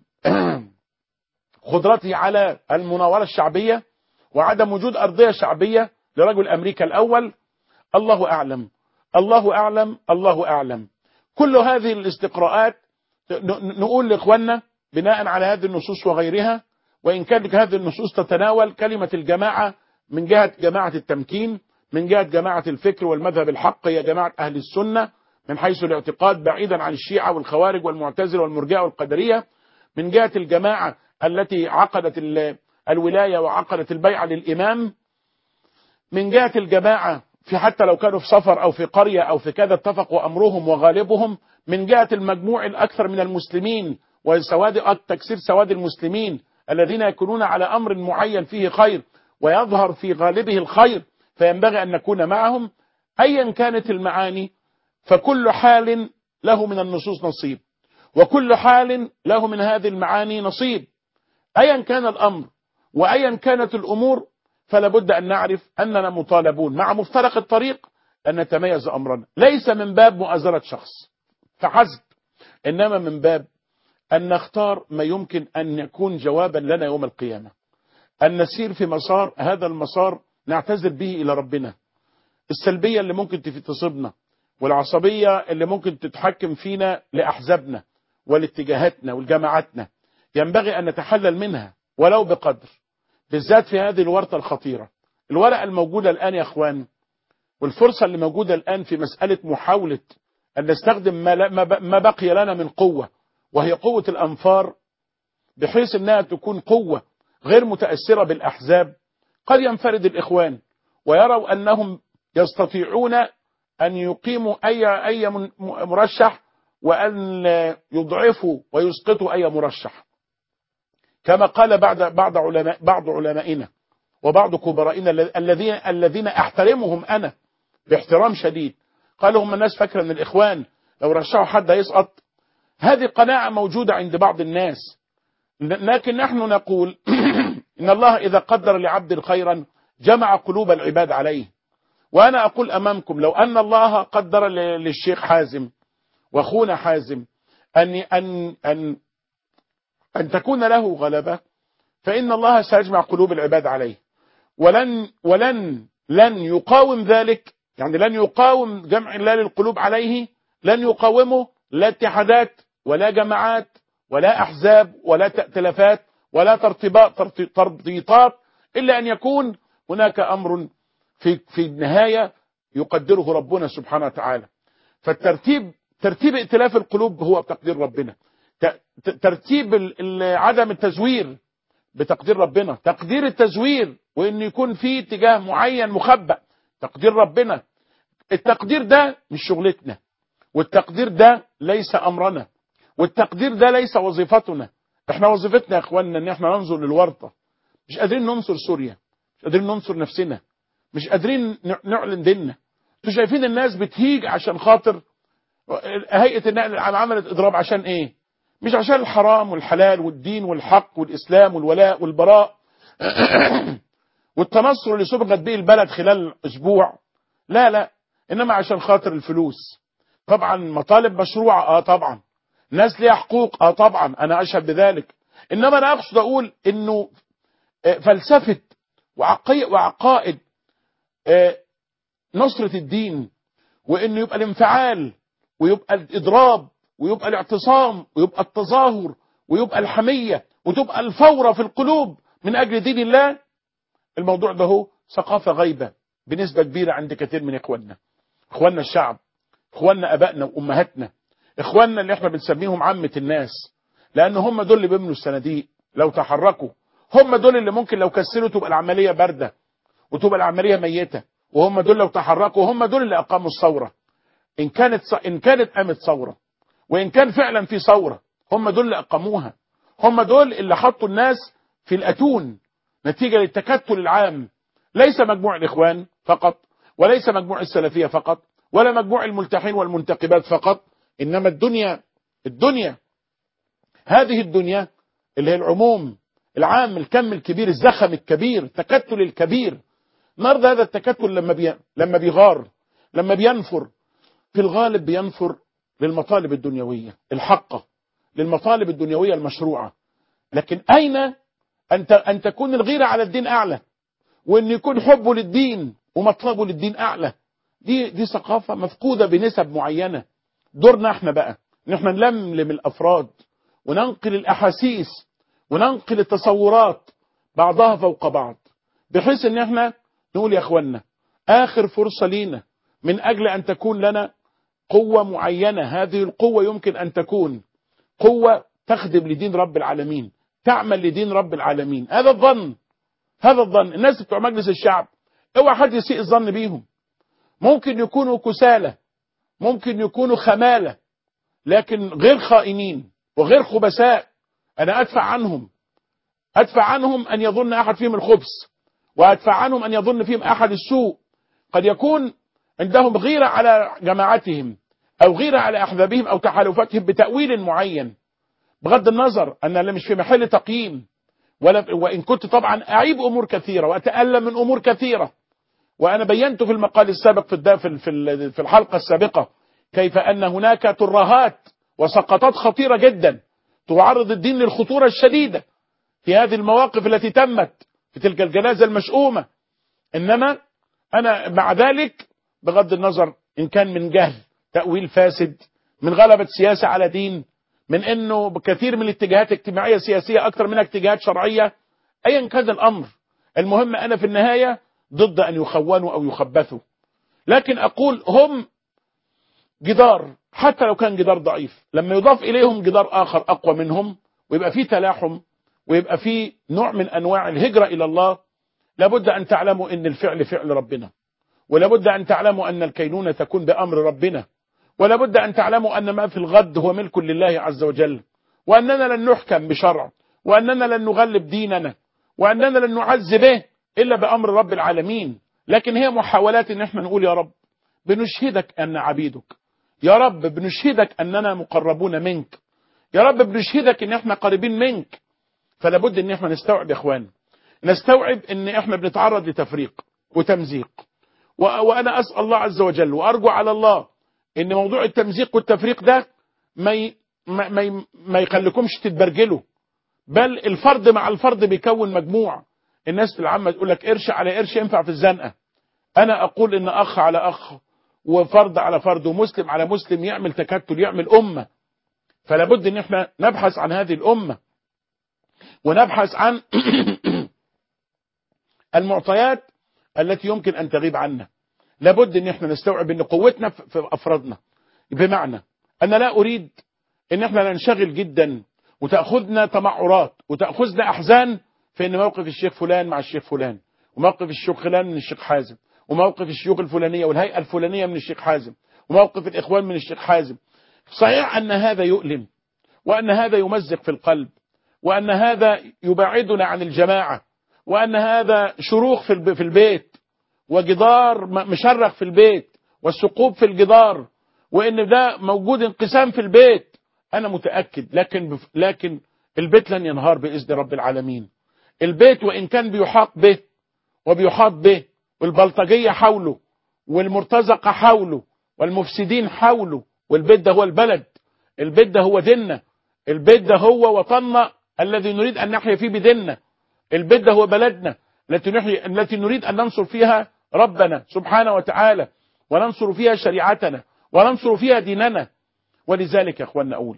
قدرته على المناورة الشعبية وعدم وجود أرضية شعبية لرجل أمريكا الأول الله أعلم الله أعلم الله أعلم كل هذه الاستقراءات نقول لإخواننا بناء على هذه النصوص وغيرها وإن كانت هذه النصوص تتناول كلمة الجماعة من جهة جماعة التمكين من جهة جماعة الفكر والمذهب الحق هي جماعة أهل السنة من حيث الاعتقاد بعيدا عن الشيعة والخوارج والمعتزلة والمرجئة والقدرية من جهة الجماعة التي عقدت الولاية وعقدت البيعة للإمام من جهة الجماعة في حتى لو كانوا في سفر أو في قرية أو في كذا اتفقوا أمرهم وغالبهم من جهة المجموع الأكثر من المسلمين وسواد تكسير سواد المسلمين الذين يكونون على أمر معين فيه خير ويظهر في غالبه الخير فينبغي أن نكون معهم أيا كانت المعاني فكل حال له من النصوص نصيب وكل حال له من هذه المعاني نصيب أيا كان الأمر وأيا كانت الأمور فلا بد أن نعرف أننا مطالبون مع مفترق الطريق أن نتميز أمرنا ليس من باب مؤازرة شخص فحسب إنما من باب أن نختار ما يمكن أن يكون جوابا لنا يوم القيامة أن نسير في مسار هذا المسار نعتذر به إلى ربنا السلبية اللي ممكن تصيبنا والعصبية اللي ممكن تتحكم فينا لأحزابنا ولاتجاهاتنا ولجماعاتنا ينبغي أن نتحلل منها ولو بقدر بالذات في هذه الورطة الخطيرة الورقة الموجودة الآن يا أخوان والفرصة اللي موجودة الآن في مسألة محاولة أن نستخدم ما بقي لنا من قوة وهي قوة الأنفار بحيث أنها تكون قوة غير متأثرة بالأحزاب قد ينفرد الإخوان ويروا أنهم يستطيعون أن يقيموا أي أي مرشح وأن يضعفوا ويسقطوا أي مرشح كما قال بعض بعض علماء بعض علمائنا وبعض كبرائنا الذين الذين احترمهم انا باحترام شديد قالوا هم الناس فاكره ان الاخوان لو رشحوا حد هيسقط هذه قناعه موجوده عند بعض الناس لكن نحن نقول ان الله اذا قدر لعبد خيرا جمع قلوب العباد عليه وانا اقول امامكم لو ان الله قدر للشيخ حازم واخونا حازم ان ان ان ان تكون له غلبه فان الله سيجمع قلوب العباد عليه ولن ولن لن يقاوم ذلك يعني لن يقاوم جمع الله للقلوب عليه لن يقاومه لا اتحادات ولا جماعات ولا احزاب ولا تأتلفات ولا ترتباط تربيطات الا ان يكون هناك امر في في النهايه يقدره ربنا سبحانه وتعالى فالترتيب ترتيب ائتلاف القلوب هو بتقدير ربنا ترتيب عدم التزوير بتقدير ربنا تقدير التزوير وان يكون في اتجاه معين مخبأ تقدير ربنا التقدير ده مش شغلتنا والتقدير ده ليس امرنا والتقدير ده ليس وظيفتنا احنا وظيفتنا يا اخواننا ان احنا ننظر للورطه مش قادرين ننصر سوريا مش قادرين ننصر نفسنا مش قادرين نعلن ديننا انتوا شايفين الناس بتهيج عشان خاطر هيئه النقل العام عملت اضراب عشان ايه مش عشان الحرام والحلال والدين والحق والاسلام والولاء والبراء والتنصر اللي سبقت به البلد خلال اسبوع لا لا انما عشان خاطر الفلوس طبعا مطالب مشروعه اه طبعا ناس ليها حقوق اه طبعا انا اشهد بذلك انما انا اقصد اقول انه فلسفه وعقائد نصرة الدين وانه يبقى الانفعال ويبقى الاضراب ويبقى الاعتصام ويبقى التظاهر ويبقى الحمية وتبقى الفورة في القلوب من اجل دين الله الموضوع ده هو ثقافة غيبة بنسبة كبيرة عند كثير من اخواننا اخواننا الشعب اخواننا ابائنا وامهاتنا اخواننا اللي احنا بنسميهم عامة الناس لان هم دول اللي بيبنوا الصناديق لو تحركوا هم دول اللي ممكن لو كسلوا تبقى العملية باردة وتبقى العملية ميتة وهم دول لو تحركوا هم دول اللي اقاموا الثورة ان كانت ان كانت قامت ثورة وان كان فعلا في ثورة هم دول اللي اقاموها هم دول اللي حطوا الناس في الاتون نتيجة للتكتل العام ليس مجموع الاخوان فقط وليس مجموع السلفية فقط ولا مجموع الملتحين والمنتقبات فقط انما الدنيا الدنيا هذه الدنيا اللي هي العموم العام الكم الكبير الزخم الكبير التكتل الكبير النهارده هذا التكتل لما بي... لما بيغار لما بينفر في الغالب بينفر للمطالب الدنيوية الحقة للمطالب الدنيوية المشروعة لكن أين أن أن تكون الغيرة على الدين أعلى وأن يكون حبه للدين ومطلبه للدين أعلى دي دي ثقافة مفقودة بنسب معينة دورنا احنا بقى ان احنا نلملم الافراد وننقل الاحاسيس وننقل التصورات بعضها فوق بعض بحيث ان احنا نقول يا اخوانا اخر فرصة لينا من اجل ان تكون لنا قوة معينة هذه القوة يمكن ان تكون قوة تخدم لدين رب العالمين تعمل لدين رب العالمين هذا الظن هذا الظن الناس بتوع مجلس الشعب اوعى حد يسيء الظن بيهم ممكن يكونوا كسالى ممكن يكونوا خمالة لكن غير خائنين وغير خبثاء أنا أدفع عنهم أدفع عنهم أن يظن أحد فيهم الخبث وأدفع عنهم أن يظن فيهم أحد السوء قد يكون عندهم غيرة على جماعتهم أو غيرة على أحبابهم أو تحالفاتهم بتأويل معين بغض النظر أن أنا مش في محل تقييم ولا وإن كنت طبعا أعيب أمور كثيرة وأتألم من أمور كثيرة وأنا بينت في المقال السابق في في في الحلقة السابقة كيف أن هناك ترهات وسقطات خطيرة جدا تعرض الدين للخطورة الشديدة في هذه المواقف التي تمت في تلك الجنازة المشؤومة إنما أنا مع ذلك بغض النظر إن كان من جهل تأويل فاسد من غلبة سياسة على دين من انه كثير من الاتجاهات اجتماعية سياسية اكثر منها اتجاهات شرعية ايا كان الامر المهم انا في النهاية ضد ان يخونوا او يخبثوا لكن اقول هم جدار حتى لو كان جدار ضعيف لما يضاف اليهم جدار اخر اقوى منهم ويبقى فيه تلاحم ويبقى فيه نوع من انواع الهجرة الى الله لابد ان تعلموا ان الفعل فعل ربنا ولابد ان تعلموا ان الكينونة تكون بامر ربنا ولابد أن تعلموا أن ما في الغد هو ملك لله عز وجل وأننا لن نحكم بشرع وأننا لن نغلب ديننا وأننا لن نعز به إلا بأمر رب العالمين لكن هي محاولات أن احنا نقول يا رب بنشهدك أن عبيدك يا رب بنشهدك أننا مقربون منك يا رب بنشهدك أن احنا قريبين منك فلابد أن احنا نستوعب يا إخوان نستوعب أن احنا بنتعرض لتفريق وتمزيق وأنا أسأل الله عز وجل وأرجو على الله ان موضوع التمزيق والتفريق ده ما ي... ما ما, ما يخليكمش تتبرجلوا بل الفرد مع الفرد بيكون مجموع الناس في العامة تقول لك قرش على قرش ينفع في الزنقة انا اقول ان اخ على اخ وفرد على فرد ومسلم على مسلم يعمل تكتل يعمل امة فلا بد ان احنا نبحث عن هذه الامة ونبحث عن المعطيات التي يمكن ان تغيب عنا لابد ان احنا نستوعب ان قوتنا في افرادنا بمعنى انا لا اريد ان احنا ننشغل جدا وتاخذنا تمعرات وتاخذنا احزان في ان موقف الشيخ فلان مع الشيخ فلان وموقف الشيخ فلان من الشيخ حازم وموقف الشيوخ الفلانيه والهيئه الفلانيه من الشيخ حازم وموقف الاخوان من الشيخ حازم صحيح ان هذا يؤلم وان هذا يمزق في القلب وان هذا يبعدنا عن الجماعه وان هذا شروخ في البيت وجدار مشرخ في البيت والثقوب في الجدار وان ده موجود انقسام في البيت انا متاكد لكن لكن البيت لن ينهار باذن رب العالمين البيت وان كان بيحاط به وبيحاط به والبلطجيه حوله والمرتزقه حوله والمفسدين حوله والبيت ده هو البلد البيت ده هو ديننا البيت ده هو وطننا الذي نريد ان نحيا فيه بديننا البيت ده هو بلدنا التي نحيي التي نريد ان ننصر فيها ربنا سبحانه وتعالى وننصر فيها شريعتنا وننصر فيها ديننا ولذلك يا اخوانا اقول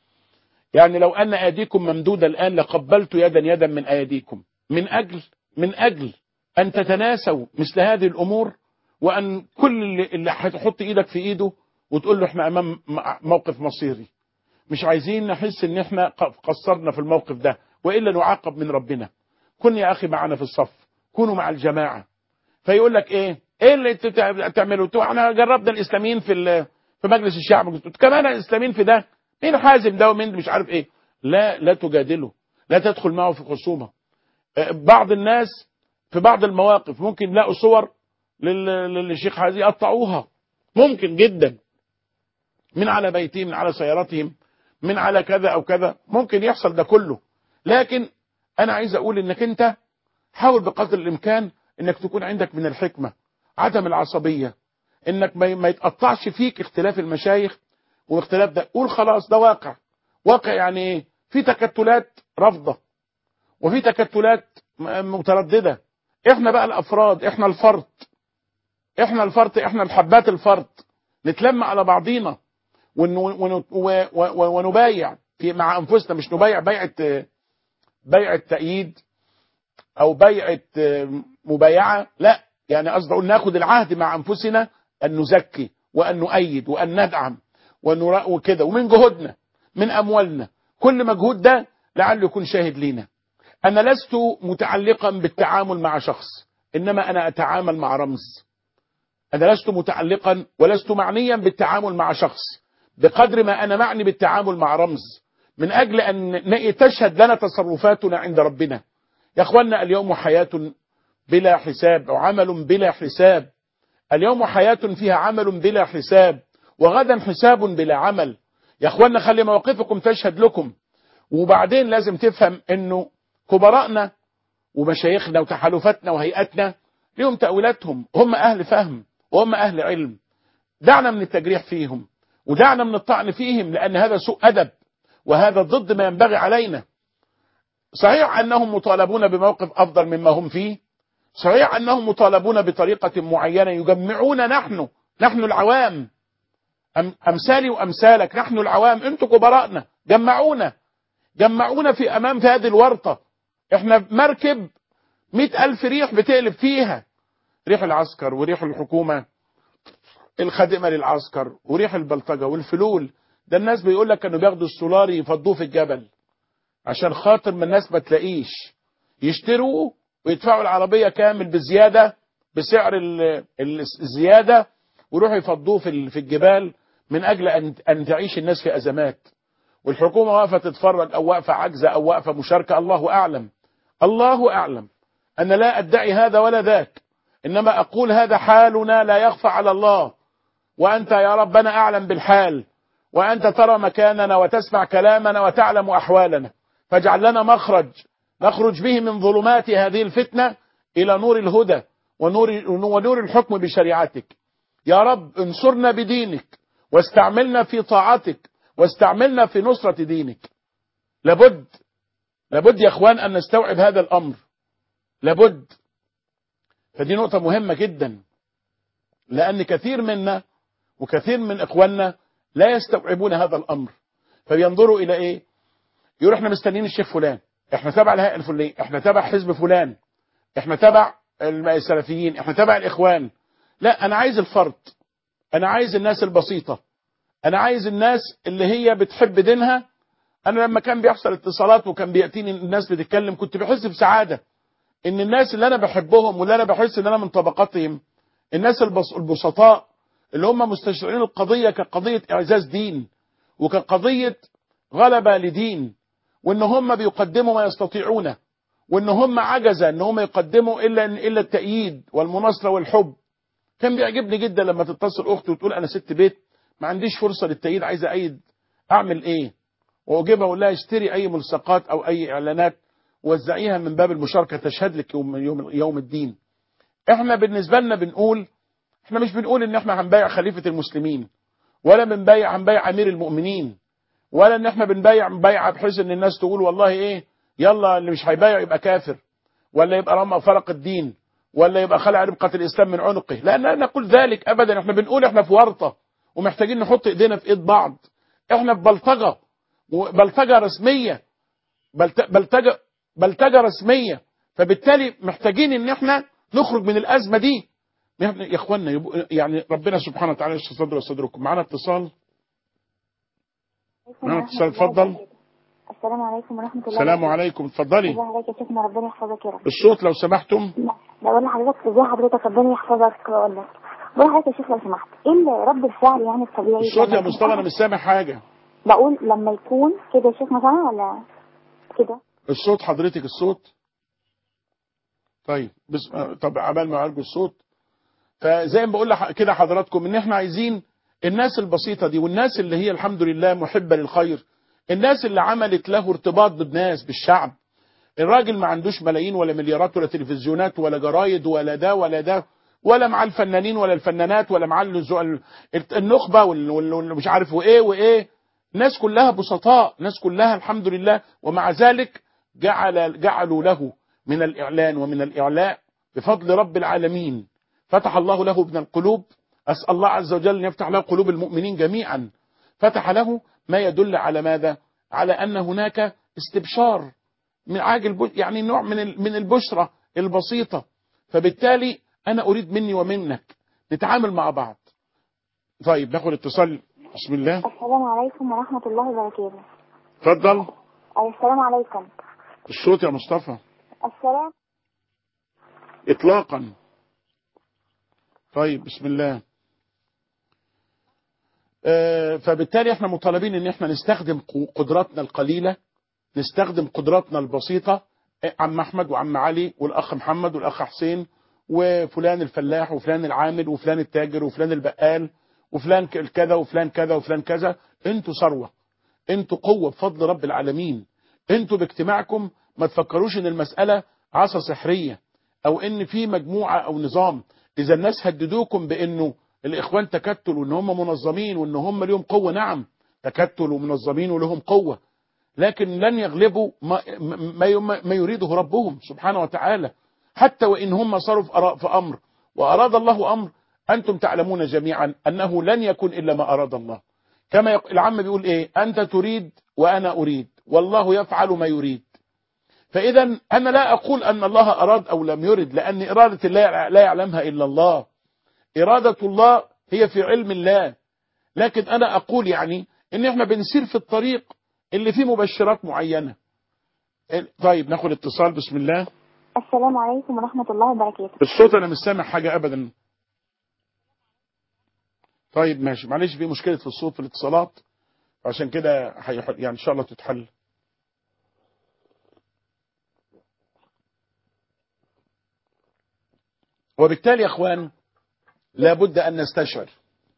يعني لو ان ايديكم ممدودة الان لقبلت يدا يدا من ايديكم من اجل من اجل ان تتناسوا مثل هذه الامور وان كل اللي, اللي هتحط ايدك في ايده وتقول له احنا امام موقف مصيري مش عايزين نحس ان احنا قصرنا في الموقف ده والا نعاقب من ربنا كن يا اخي معنا في الصف كونوا مع الجماعه فيقول لك ايه ايه اللي انتوا بتعملوا احنا جربنا الاسلاميين في في مجلس الشعب كمان الاسلاميين في ده مين حازم ده ومين مش عارف ايه لا لا تجادله لا تدخل معه في خصومه بعض الناس في بعض المواقف ممكن يلاقوا صور للشيخ حازم يقطعوها ممكن جدا من على بيتهم من على سيارتهم من على كذا او كذا ممكن يحصل ده كله لكن انا عايز اقول انك انت حاول بقدر الامكان انك تكون عندك من الحكمة عدم العصبية انك ما يتقطعش فيك اختلاف المشايخ واختلاف ده قول خلاص ده واقع واقع يعني ايه في تكتلات رافضة وفي تكتلات مترددة احنا بقى الافراد احنا الفرط احنا الفرط احنا الحبات الفرط نتلم على بعضينا ونبايع في مع انفسنا مش نبايع بيعة بيعة تأييد او بيعة مبايعة لا يعني قصدي اقول ناخد العهد مع انفسنا ان نزكي وان نؤيد وان ندعم وكده ومن جهودنا من اموالنا كل مجهود ده لعله يكون شاهد لينا انا لست متعلقا بالتعامل مع شخص انما انا اتعامل مع رمز انا لست متعلقا ولست معنيا بالتعامل مع شخص بقدر ما انا معني بالتعامل مع رمز من اجل ان تشهد لنا تصرفاتنا عند ربنا يا اخوانا اليوم حياة بلا حساب او عمل بلا حساب اليوم حياة فيها عمل بلا حساب وغدا حساب بلا عمل يا اخوانا خلي مواقفكم تشهد لكم وبعدين لازم تفهم انه كبراءنا ومشايخنا وتحالفاتنا وهيئاتنا لهم تأويلاتهم هم اهل فهم وهم اهل علم دعنا من التجريح فيهم ودعنا من الطعن فيهم لان هذا سوء ادب وهذا ضد ما ينبغي علينا صحيح أنهم مطالبون بموقف أفضل مما هم فيه صحيح أنهم مطالبون بطريقة معينة يجمعون نحن نحن العوام أم أمثالي وأمثالك نحن العوام أنتم كبراءنا جمعونا جمعونا في أمام في هذه الورطة احنا مركب مئة ألف ريح بتقلب فيها ريح العسكر وريح الحكومة الخادمة للعسكر وريح البلطجة والفلول ده الناس بيقول لك كانوا بياخدوا السولاري يفضوه في الجبل عشان خاطر ما الناس ما تلاقيش يشتروا ويدفعوا العربية كامل بزيادة بسعر ال- ال- الزيادة ويروحوا يفضوه في ال- في الجبال من أجل أن أن تعيش الناس في أزمات والحكومة واقفة تتفرج أو واقفة عجزة أو واقفة مشاركة الله أعلم الله أعلم أنا لا أدعي هذا ولا ذاك إنما أقول هذا حالنا لا يخفى على الله وأنت يا ربنا أعلم بالحال وأنت ترى مكاننا وتسمع كلامنا وتعلم أحوالنا فاجعل لنا مخرج نخرج به من ظلمات هذه الفتنة إلى نور الهدى ونور, ونور الحكم بشريعتك يا رب انصرنا بدينك واستعملنا في طاعتك واستعملنا في نصرة دينك لابد لابد يا اخوان ان نستوعب هذا الامر لابد فدي نقطة مهمة جدا لان كثير منا وكثير من اخواننا لا يستوعبون هذا الامر فبينظروا الى ايه يقول احنا مستنيين الشيخ فلان احنا تبع الهيئة الفلانية احنا تبع حزب فلان احنا تبع السلفيين احنا تبع الاخوان لا انا عايز الفرد انا عايز الناس البسيطة انا عايز الناس اللي هي بتحب دينها انا لما كان بيحصل اتصالات وكان بياتيني الناس بتتكلم كنت بحس بسعاده ان الناس اللي انا بحبهم واللي انا بحس ان انا من طبقاتهم الناس البس البسطاء اللي هم مستشعرين القضيه كقضيه اعزاز دين وكقضيه غلبه لدين وان هم بيقدموا ما يستطيعونه وان هم عجزه ان هم يقدموا الا الا التأييد والمناصره والحب كان بيعجبني جدا لما تتصل اختي وتقول انا ست بيت ما عنديش فرصه للتأييد عايزه ايد اعمل ايه واجيبها اقول لها اشتري اي ملصقات او اي اعلانات وزعيها من باب المشاركه تشهد لك يوم يوم يوم الدين. احنا بالنسبه لنا بنقول احنا مش بنقول ان احنا هنبايع خليفه المسلمين ولا بنبايع هنبايع امير المؤمنين ولا ان احنا بنبايع بيعه بحيث ان الناس تقول والله ايه يلا اللي مش هيبايع يبقى كافر ولا يبقى رمى فرق الدين ولا يبقى خلع ربقه الاسلام من عنقه لا لا نقول ذلك ابدا احنا بنقول احنا في ورطه ومحتاجين نحط ايدينا في ايد بعض احنا في بلطجه بلطجه رسميه بلت- بلطجه بلطجه رسميه فبالتالي محتاجين ان احنا نخرج من الازمه دي إحنا- يا اخوانا يبقوا- يعني ربنا سبحانه وتعالى يشفي صدر وصدركم معانا اتصال معانا اتصال اتفضل السلام عليكم ورحمة الله السلام عليكم اتفضلي ازي حضرتك يا شيخنا ربنا يحفظك يا رب الصوت لو سمحتم بقول لحضرتك ازي حضرتك ربنا يحفظك بقول لك بقول لحضرتك يا شيخ لو سمحت ايه اللي رد الفعل يعني الطبيعي الصوت لما يا يكون مصطفى انا أحد- مش سامع حاجه بقول لما يكون كده يا شيخ مثلا ولا كده الصوت حضرتك الصوت طيب بس طب عبال ما ارجو الصوت فزي ما بقول لح- كده حضراتكم ان احنا عايزين الناس البسيطه دي والناس اللي هي الحمد لله محبه للخير الناس اللي عملت له ارتباط بالناس بالشعب الراجل ما عندوش ملايين ولا مليارات ولا تلفزيونات ولا جرايد ولا ده ولا ده ولا مع الفنانين ولا الفنانات ولا مع الزو- ال- النخبه وال- وال- وال- مش عارف وايه وايه ناس كلها بسطاء ناس كلها الحمد لله ومع ذلك جعل جعلوا له من الإعلان ومن الإعلاء بفضل رب العالمين فتح الله له من القلوب أسأل الله عز وجل أن يفتح له قلوب المؤمنين جميعا فتح له ما يدل على ماذا على أن هناك استبشار من عاجل بش- يعني نوع من ال- من البشرة البسيطة فبالتالي أنا أريد مني ومنك نتعامل مع بعض طيب ناخد اتصال بسم الله السلام عليكم ورحمة الله وبركاته اتفضل أي السلام عليكم الصوت يا مصطفى السلام اطلاقا طيب بسم الله آه، فبالتالي احنا مطالبين ان احنا نستخدم قو- قدراتنا القليلة نستخدم قدراتنا البسيطة آه، عم احمد وعم علي والاخ محمد والاخ حسين وفلان الفلاح وفلان العامل وفلان التاجر وفلان البقال وفلان ك- كذا وفلان كذا وفلان كذا انتوا ثروة انتوا قوة بفضل رب العالمين انتوا باجتماعكم ما تفكروش ان المسألة عصا سحرية او ان في مجموعة او نظام اذا الناس هددوكم بانه الاخوان تكتل وان هم منظمين وان هم ليهم قوة نعم تكتل ومنظمين ولهم قوة لكن لن يغلبوا ما, ما, ما يريده ربهم سبحانه وتعالى حتى وإن هم صاروا في أرا- في أمر وأراد الله أمر أنتم تعلمون جميعا أنه لن يكون إلا ما أراد الله كما يق... العم بيقول إيه أنت تريد وأنا أريد والله يفعل ما يريد فإذا أنا لا أقول أن الله أراد أو لم يرد لأن إرادة الله لا يعلمها إلا الله إرادة الله هي في علم الله لكن أنا أقول يعني إن إحنا بنسير في الطريق اللي فيه مبشرات معينة طيب ناخد اتصال بسم الله السلام عليكم ورحمة الله وبركاته الصوت أنا مش سامع حاجة أبدا طيب ماشي معلش في مشكلة في الصوت في الاتصالات عشان كده هيح- يعني إن شاء الله تتحل وبالتالي يا اخوان لابد ان نستشعر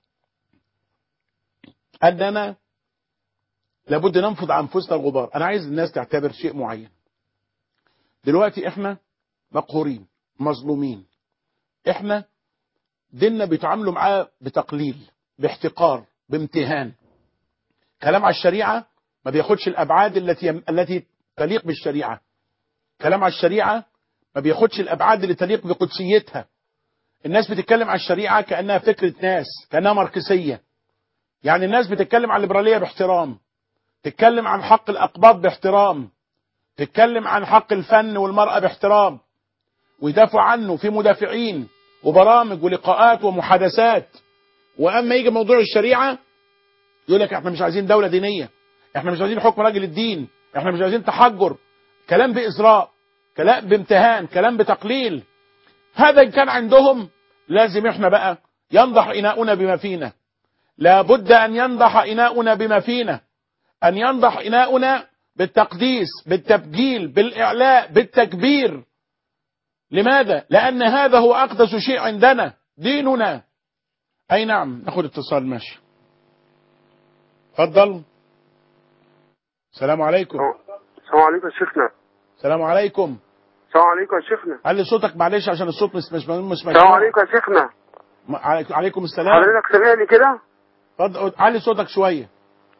اننا لابد ننفض عن انفسنا الغبار انا عايز الناس تعتبر شيء معين دلوقتي احنا مقهورين مظلومين احنا ديننا بيتعاملوا معاه بتقليل باحتقار بامتهان كلام على الشريعه ما بياخدش الابعاد التي التي تليق بالشريعه كلام على الشريعه ما بياخدش الابعاد اللي تليق بقدسيتها الناس بتتكلم على الشريعه كانها فكره ناس كانها ماركسيه يعني الناس بتتكلم عن الليبراليه باحترام تتكلم عن حق الاقباط باحترام تتكلم عن حق الفن والمراه باحترام ويدافعوا عنه في مدافعين وبرامج ولقاءات ومحادثات واما يجي موضوع الشريعه يقول لك احنا مش عايزين دوله دينيه احنا مش عايزين حكم راجل الدين احنا مش عايزين تحجر كلام بإزراء كلام بامتهان كلام بتقليل هذا إن كان عندهم لازم احنا بقى ينضح إناؤنا بما فينا لابد أن ينضح إناؤنا بما فينا أن ينضح إناؤنا بالتقديس بالتبجيل بالإعلاء بالتكبير لماذا؟ لأن هذا هو أقدس شيء عندنا ديننا أي نعم ناخد اتصال ماشي اتفضل السلام عليكم السلام عليكم يا شيخنا السلام عليكم السلام عليكم يا شيخنا علي صوتك معلش عشان الصوت مش مش مش السلام عليكم يا شيخنا م- عليك- عليكم السلام حضرتك سامعني كده اتفضل علي صوتك شويه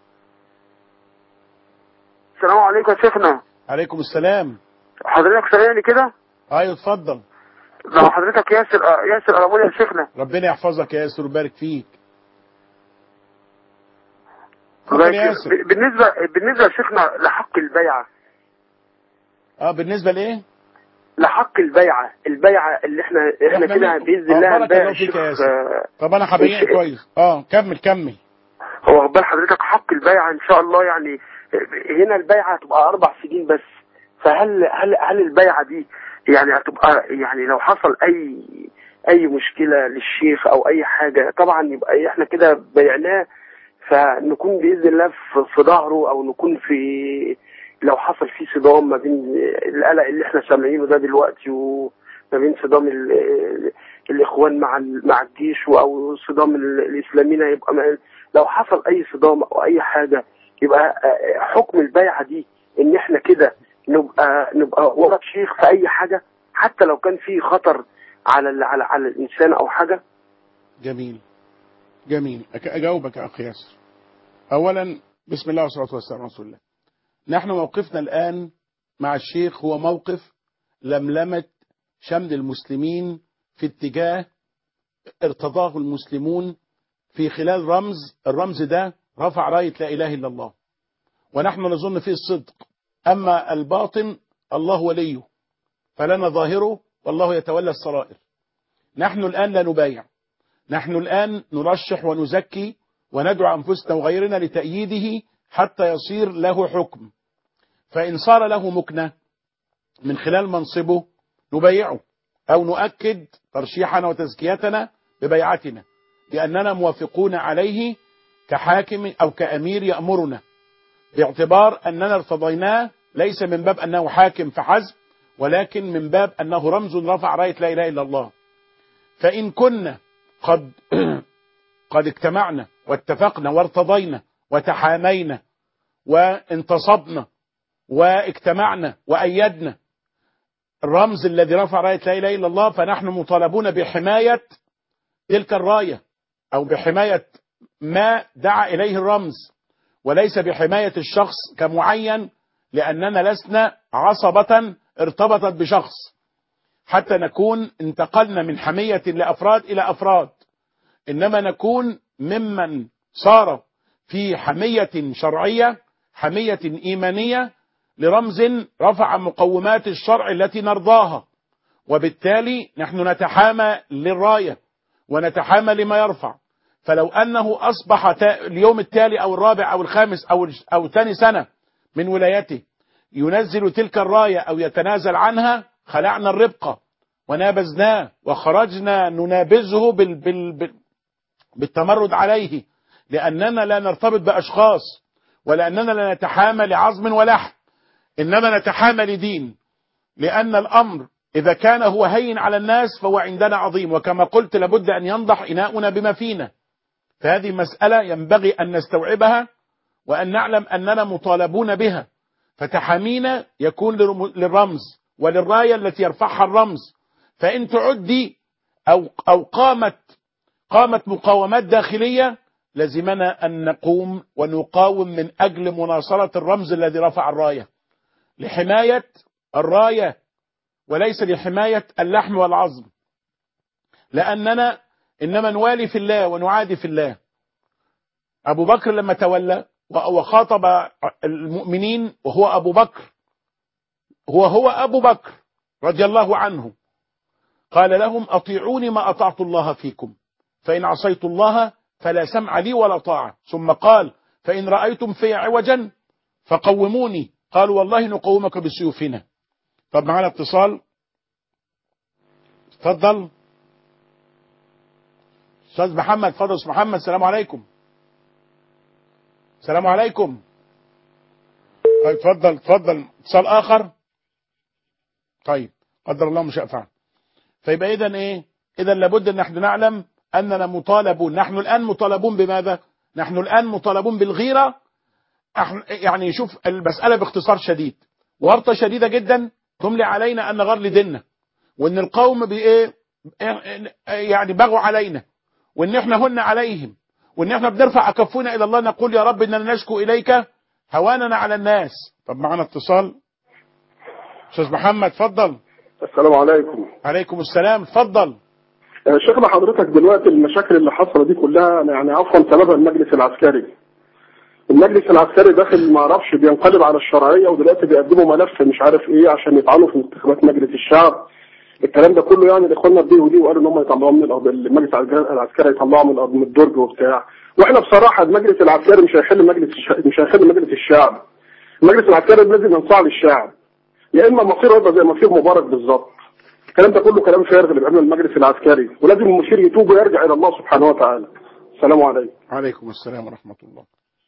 السلام عليكم يا شيخنا عليكم السلام حضرتك سامعني كده ايوه اتفضل ده حضرتك ياسر آه، ياسر أرامولي يا شيخنا ربنا يحفظك يا ياسر ويبارك فيك اتفضل يا ياسر ب- بالنسبة بالنسبة يا شيخنا لحق البيعة اه بالنسبه لايه لحق البيعة البيعة اللي احنا احنا إحنا كده مين- بإذن آه، الله بارك هنبيع الله فيك يا الشيخ ياسر. آه، طب انا هبينك الشيخ- كويس اه كمل كمل هو عقبال حضرتك حق البيعة إن شاء الله يعني هنا البيعة هتبقى أربع سنين بس فهل هل هل البيعة دي يعني هتبقى يعني لو حصل أي أي مشكلة للشيخ أو أي حاجة طبعا يبقى إحنا كده بيعناه فنكون بإذن الله في, في ظهره أو نكون في لو حصل في صدام ما بين القلق اللي إحنا سامعينه ده دلوقتي وما بين صدام ال ال الإخوان مع ال- مع الجيش أو صدام ال- الإسلاميين هيبقى ما- لو حصل اي صدام او اي حاجه يبقى آه، حكم البيعه دي ان احنا كده نبقى نبقى ورا الشيخ في اي حاجه حتى لو كان في خطر على ال- على على الانسان او حاجه جميل جميل أك- اجاوبك يا اخي ياسر اولا بسم الله والصلاه والسلام على رسول الله نحن موقفنا الان مع الشيخ هو موقف لملمه شمل المسلمين في اتجاه ارتضاه المسلمون في خلال رمز الرمز ده رفع رايه لا اله الا الله ونحن نظن فيه الصدق اما الباطن الله وليه فلنا ظاهره والله يتولى السرائر نحن الان لا نبايع نحن الآن نرشح ونزكي وندعو أنفسنا وغيرنا لتأييده حتى يصير له حكم فإن صار له مكنة من خلال منصبه نبايعه أو نؤكد ترشيحنا وتزكيتنا ببيعتنا لأننا موافقون عليه كحاكم أو كأمير يأمرنا باعتبار أننا ارتضيناه ليس من باب أنه حاكم فحسب ولكن من باب أنه رمز رفع راية لا إله إلا الله فإن كنا قد قد اجتمعنا واتفقنا وارتضينا وتحامينا وانتصبنا واجتمعنا وأيدنا الرمز الذي رفع راية لا إله إلا الله فنحن مطالبون بحماية تلك الراية أو بحماية ما دعا إليه الرمز وليس بحماية الشخص كمعين لأننا لسنا عصبة ارتبطت بشخص حتى نكون انتقلنا من حمية لأفراد إلى أفراد إنما نكون ممن صار في حمية شرعية حمية إيمانية لرمز رفع مقومات الشرع التي نرضاها وبالتالي نحن نتحامى للراية ونتحامى لما يرفع فلو أنه أصبح تا- اليوم التالي أو الرابع أو الخامس أو أو ثاني سنة من ولايته ينزل تلك الراية أو يتنازل عنها خلعنا الربقة ونابذناه وخرجنا ننابذه بال بال بال بالتمرد عليه لأننا لا نرتبط بأشخاص ولأننا لا نتحامى لعظم ولحم إنما نتحامى لدين لأن الأمر إذا كان هو هين على الناس فهو عندنا عظيم وكما قلت لابد أن ينضح إناؤنا بما فينا فهذه مسألة ينبغي أن نستوعبها وأن نعلم أننا مطالبون بها فتحامينا يكون لرم- للرمز وللراية التي يرفعها الرمز فإن تعدي أو, أو قامت قامت مقاومات داخلية لزمنا أن نقوم ونقاوم من أجل مناصرة الرمز الذي رفع الراية لحماية الراية وليس لحماية اللحم والعظم لأننا إنما نوالي في الله ونعادي في الله أبو بكر لما تولى وخاطب المؤمنين وهو أبو بكر هو هو أبو بكر رضي الله عنه قال لهم أطيعوني ما أطعت الله فيكم فإن عصيت الله فلا سمع لي ولا طاعة ثم قال فإن رأيتم في عوجا فقوموني قالوا والله نقومك بسيوفنا طب معانا اتصال اتفضل استاذ محمد اتفضل استاذ محمد السلام عليكم السلام عليكم طيب اتفضل اتفضل اتصال اخر طيب قدر الله ما شاء فعل فيبقى اذا ايه اذا لابد ان نحن نعلم اننا مطالبون نحن الان مطالبون بماذا نحن الان مطالبون بالغيره احنا يعني شوف المساله باختصار شديد ورطه شديده جدا تملي علينا ان نغار لديننا وان القوم بايه يعني بغوا علينا وان احنا هن عليهم وان احنا بنرفع اكفنا الى الله نقول يا رب اننا نشكو اليك هواننا على الناس طب معنا اتصال استاذ محمد اتفضل السلام عليكم عليكم السلام اتفضل آه، شيخنا حضرتك دلوقتي المشاكل اللي حصلت دي كلها أنا يعني عفوا سببها المجلس العسكري المجلس العسكري داخل ما اعرفش بينقلب على الشرعيه ودلوقتي بيقدموا ملف مش عارف ايه عشان يطعنوا في انتخابات مجلس الشعب الكلام ده كله يعني الاخوان دي ودي وقالوا ان هم يطلعوه من الأرض المجلس العسكري يطلعوه من الأرض من الدرج وبتاع واحنا بصراحه المجلس العسكري مش هيحل مجلس الش... مش هيحل مجلس الشعب المجلس العسكري لازم ينصاع للشعب يا اما مصيره يبقى زي مصير مبارك بالظبط الكلام ده كله كلام فارغ اللي بيعمله المجلس العسكري ولازم المشير يتوب ويرجع الى الله سبحانه وتعالى السلام عليكم عليكم السلام ورحمه الله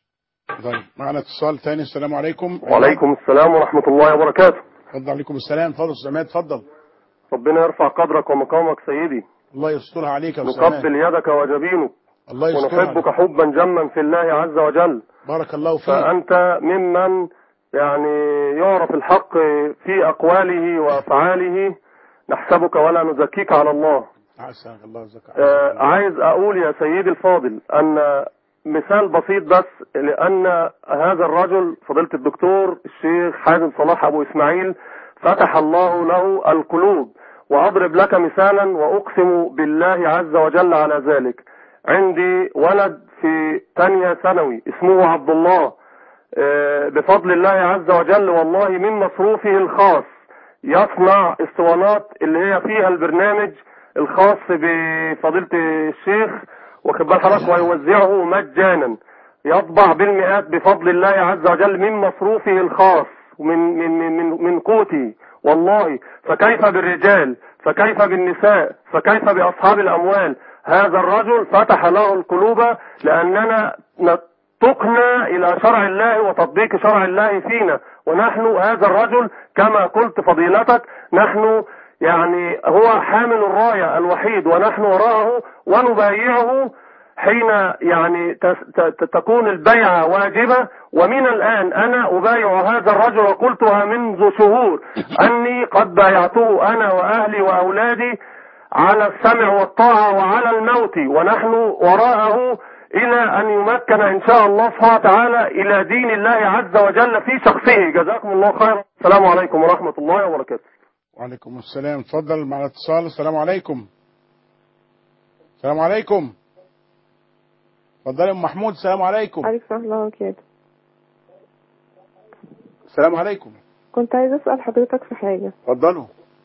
طيب معنا اتصال ثاني السلام عليكم وعليكم السلام ورحمة الله وبركاته اتفضل عليكم السلام اتفضل استاذ عماد اتفضل ربنا يرفع قدرك ومقامك سيدي الله يسترها عليك يا استاذ عماد نقبل يدك وجبينك الله يسترها ونحبك حبا جما في الله عز وجل بارك الله فيك فأنت ممن يعني يعرف الحق في أقواله وأفعاله نحسبك ولا نزكيك على الله عسى الله يجزاك آه، عايز أقول يا سيدي الفاضل أن مثال بسيط بس لأن هذا الرجل فضيلة الدكتور الشيخ حازم صلاح أبو إسماعيل فتح الله له القلوب وأضرب لك مثالا وأقسم بالله عز وجل على ذلك عندي ولد في تانية ثانوي اسمه عبد الله آه، بفضل الله عز وجل والله من مصروفه الخاص يصنع اسطوانات اللي هي فيها البرنامج الخاص بفضيلة الشيخ واخد بال حضرتك ويوزعه مجانا يطبع بالمئات بفضل الله عز وجل من مصروفه الخاص ومن من من من, من قوتي والله فكيف بالرجال فكيف بالنساء فكيف بأصحاب الأموال هذا الرجل فتح له القلوب لأننا نتقنا إلى شرع الله وتطبيق شرع الله فينا ونحن هذا الرجل كما قلت فضيلتك نحن يعني هو حامل الراية الوحيد ونحن وراءه ونبايعه حين يعني تس- ت- تكون البيعة واجبة ومن الآن أنا أبايع هذا الرجل وقلتها منذ شهور أني قد بايعته أنا وأهلي وأولادي على السمع والطاعة وعلى الموت ونحن وراءه الى ان يمكن ان شاء الله سبحانه وتعالى الى دين الله عز وجل في شخصه جزاكم الله خيرا السلام عليكم ورحمة الله وبركاته وعليكم السلام اتفضل مع الاتصال السلام عليكم السلام عليكم اتفضل يا ام محمود السلام عليكم عليكم ورحمة الله وبركاته السلام عليكم كنت عايزة أسأل حضرتك في حاجة اتفضلوا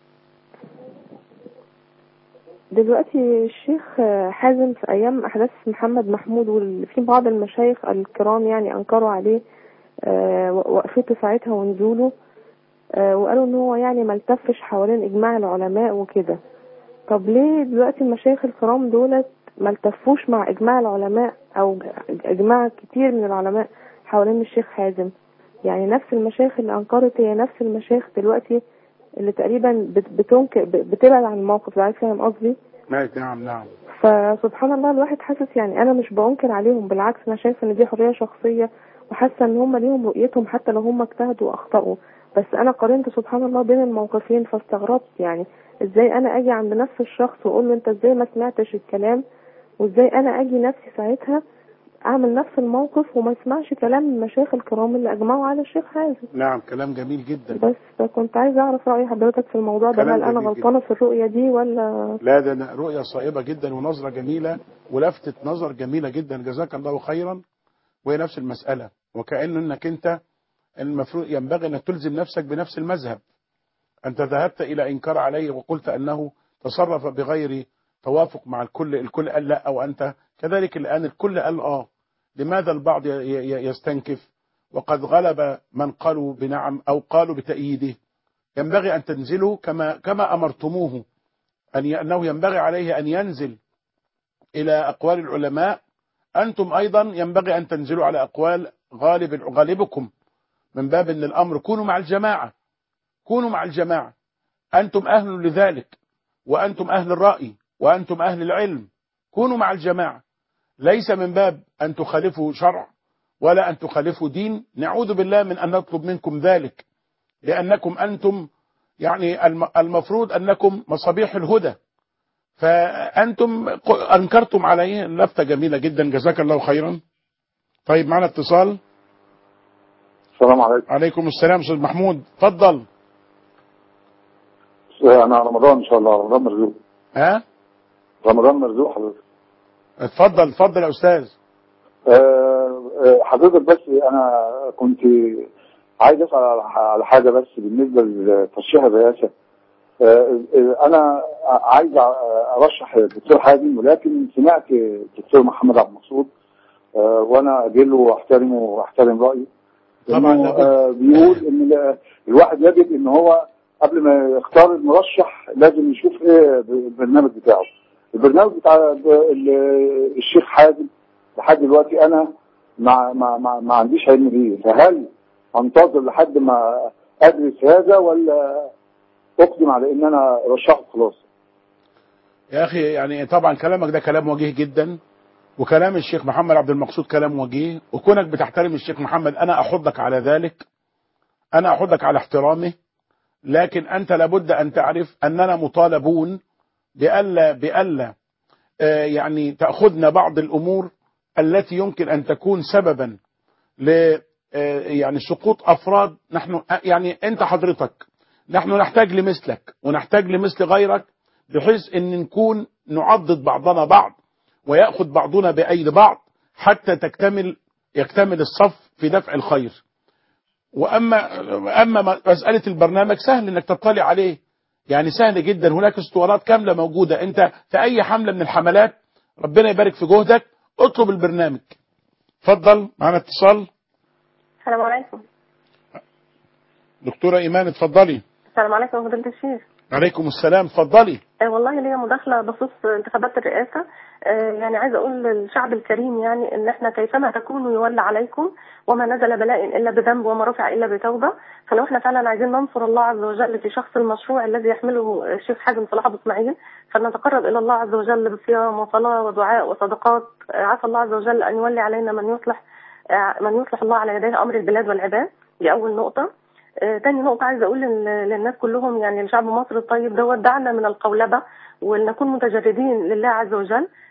دلوقتي الشيخ حازم في أيام أحداث محمد محمود وفي بعض المشايخ الكرام يعني أنكروا عليه آه، وقفته ساعتها ونزوله آه، وقالوا إن هو يعني ما التفش حوالين إجماع العلماء وكده طب ليه دلوقتي المشايخ الكرام دولت ما التفوش مع إجماع العلماء أو إجماع كتير من العلماء حوالين الشيخ حازم يعني نفس المشايخ اللي أنكرت هي نفس المشايخ دلوقتي اللي تقريبا بت- بتنكر ب- بتبعد عن الموقف ده عارف فاهم قصدي نعم نعم فسبحان الله الواحد حاسس يعني انا مش بنكر عليهم بالعكس انا شايفه ان دي حريه شخصيه وحاسه ان هم ليهم رؤيتهم حتى لو هم اجتهدوا واخطاوا بس انا قارنت سبحان الله بين الموقفين فاستغربت يعني ازاي انا اجي عند نفس الشخص واقول له انت ازاي ما سمعتش الكلام وازاي انا اجي نفسي ساعتها اعمل نفس الموقف وما اسمعش كلام المشايخ الكرام اللي اجمعوا على الشيخ حازم نعم كلام جميل جدا بس فكنت عايزه اعرف راي حضرتك في الموضوع ده كلام هل انا جميل غلطانه في الرؤيه دي ولا لا ده رؤية صائبة جدا ونظرة جميلة ولفتة نظر جميلة جدا جزاك الله خيرا وهي نفس المسألة وكأن انك انت المفروض ينبغي انك تلزم نفسك بنفس المذهب انت ذهبت الى انكار عليه وقلت انه تصرف بغير توافق مع الكل الكل قال لا او انت كذلك الان الكل قال اه لماذا البعض ي- ي- يستنكف وقد غلب من قالوا بنعم او قالوا بتأييده ينبغي ان تنزلوا كما كما امرتموه أن ي- أنه ينبغي عليه أن ينزل إلى أقوال العلماء أنتم أيضا ينبغي أن تنزلوا على أقوال غالب غالبكم من باب أن الأمر كونوا مع الجماعة كونوا مع الجماعة أنتم أهل لذلك وأنتم أهل الرأي وأنتم أهل العلم كونوا مع الجماعة ليس من باب أن تخالفوا شرع ولا أن تخالفوا دين نعوذ بالله من أن نطلب منكم ذلك لأنكم أنتم يعني الم- المفروض أنكم مصابيح الهدى فأنتم ق- أنكرتم عليه لفتة جميلة جدا جزاك الله خيرا طيب معنا اتصال السلام عليكم عليكم السلام أستاذ محمود اتفضل انا رمضان ان شاء الله رمضان مرزوق ها رمضان مرزوق حضرتك اتفضل اتفضل يا أستاذ آه، آه، حضرتك بس انا كنت عايز اسال على- على حاجه بس بالنسبه لترشيح الرئاسه آه، آه، انا عايز ارشح الدكتور حازم ولكن سمعت الدكتور محمد عبد المقصود آه، وانا اجله واحترمه واحترم رايه طبعاً إنه، لابد. آه، بيقول ان ال- الواحد يجب ان هو قبل ما يختار المرشح لازم يشوف ايه البرنامج بتاعه البرنامج بتاع ال- الشيخ حازم لحد دلوقتي انا ما ما ما, ما عنديش علم بيه فهل انتظر لحد ما ادرس هذا ولا اقدم على ان انا رشحه خلاص يا أخي يعني طبعا كلامك ده كلام وجيه جدا وكلام الشيخ محمد عبد المقصود كلام وجيه وكونك بتحترم الشيخ محمد أنا أحضك على ذلك أنا أحضك على احترامه لكن أنت لابد أن تعرف أننا مطالبون بألا بألا آه، يعني تأخذنا بعض الأمور التي يمكن أن تكون سببا ل آه، يعني سقوط أفراد نحن آه، يعني أنت حضرتك نحن نحتاج لمثلك ونحتاج لمثل غيرك بحيث أن نكون نعضد بعضنا بعض ويأخذ بعضنا بأيد بعض حتى تكتمل يكتمل الصف في دفع الخير واما اما مساله البرنامج سهل انك تطلع عليه يعني سهل جدا هناك اسطوانات كامله موجوده انت في اي حمله من الحملات ربنا يبارك في جهدك اطلب البرنامج اتفضل معنا اتصال السلام عليكم دكتوره ايمان اتفضلي السلام عليكم فضيلة الشيخ عليكم السلام اتفضلي آه والله ليا مداخلة بخصوص انتخابات الرئاسة آه يعني عايزة أقول للشعب الكريم يعني إن إحنا كيفما تكونوا يولى عليكم وما نزل بلاء إلا بذنب وما رفع إلا بتوبة فلو إحنا فعلا عايزين ننصر الله عز وجل في شخص المشروع الذي يحمله الشيخ حازم صلاح أبو إسماعيل فلنتقرب إلى الله عز وجل بصيام وصلاة ودعاء وصدقات آه عسى الله عز وجل أن يولي علينا من يصلح آه من يصلح الله على يديه أمر البلاد والعباد دي أول نقطة آه، تاني نقطة عايزة أقول لل- للناس كلهم يعني لشعب مصر الطيب دوت دعنا من القولبة ولنكون متجردين لله عز وجل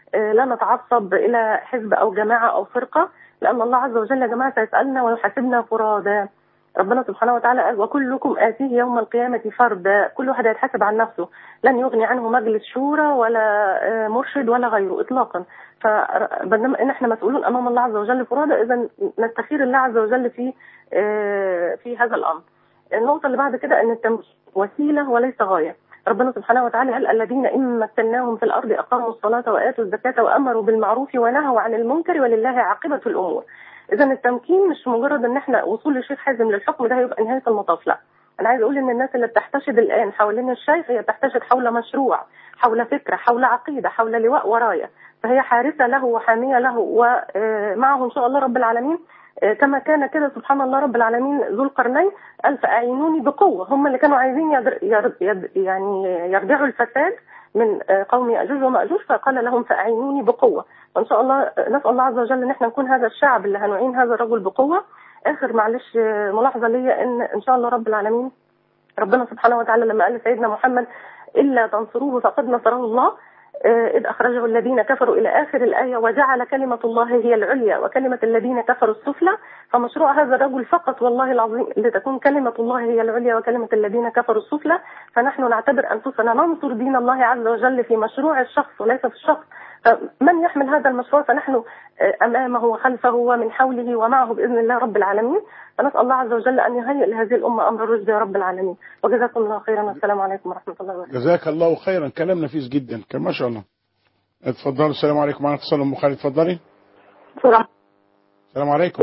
آه، لا نتعصب إلى حزب أو جماعة أو فرقة لأن الله عز وجل يا جماعة سيسألنا ويحاسبنا فرادا ربنا سبحانه وتعالى قال وكلكم آتيه يوم القيامة فردا كل واحد هيتحاسب عن نفسه لن يغني عنه مجلس شورى ولا آه، مرشد ولا غيره إطلاقا فبينما إن احنا مسؤولون أمام الله عز وجل فرادا إذا نستخير الله عز وجل في آه، في هذا الأمر النقطة اللي بعد كده أن التمكين وسيلة وليس غاية ربنا سبحانه وتعالى قال الذين إن مكناهم في الأرض أقاموا الصلاة وآتوا الزكاة وأمروا بالمعروف ونهوا عن المنكر ولله عاقبة الأمور إذا التمكين مش مجرد إن إحنا وصول الشيخ حازم للحكم ده هيبقى نهاية المطاف لا أنا عايز أقول إن الناس اللي بتحتشد الآن حوالين الشيخ هي بتحتشد حول مشروع حول فكرة حول عقيدة حول لواء وراية فهي حارسة له وحامية له ومعه إن شاء الله رب العالمين آه، كما كان كده سبحان الله رب العالمين ذو القرنين قال فأعينوني بقوة هم اللي كانوا عايزين يدر ير يد يعني يرجعوا الفساد من آه، قوم يأجوج ومأجوج فقال لهم فأعينوني بقوة وإن شاء الله آه، نسأل الله عز وجل إن احنا نكون هذا الشعب اللي هنعين هذا الرجل بقوة آخر معلش آه، ملاحظة ليا إن إن شاء الله رب العالمين ربنا سبحانه وتعالى لما قال لسيدنا محمد إلا تنصروه فقد نصره الله آه، إذ أخرجه الذين كفروا إلى آخر الآية وجعل كلمة الله هي العليا وكلمة الذين كفروا السفلى فمشروع هذا الرجل فقط والله العظيم لتكون كلمة الله هي العليا وكلمة الذين كفروا السفلى فنحن نعتبر أنفسنا ننصر دين الله عز وجل في مشروع الشخص وليس في الشخص فمن يحمل هذا المشروع فنحن آه، أمامه وخلفه ومن حوله ومعه بإذن الله رب العالمين فنسأل الله عز وجل أن يهيئ لهذه الأمة أمر الرشد يا رب العالمين وجزاكم الله خيرا والسلام عليكم ورحمة الله وبركاته جزاك الله خيرا كلام نفيس جدا كان ما شاء الله اتفضلوا السلام عليكم معنا اتصال ام خالد اتفضلي السلام عليكم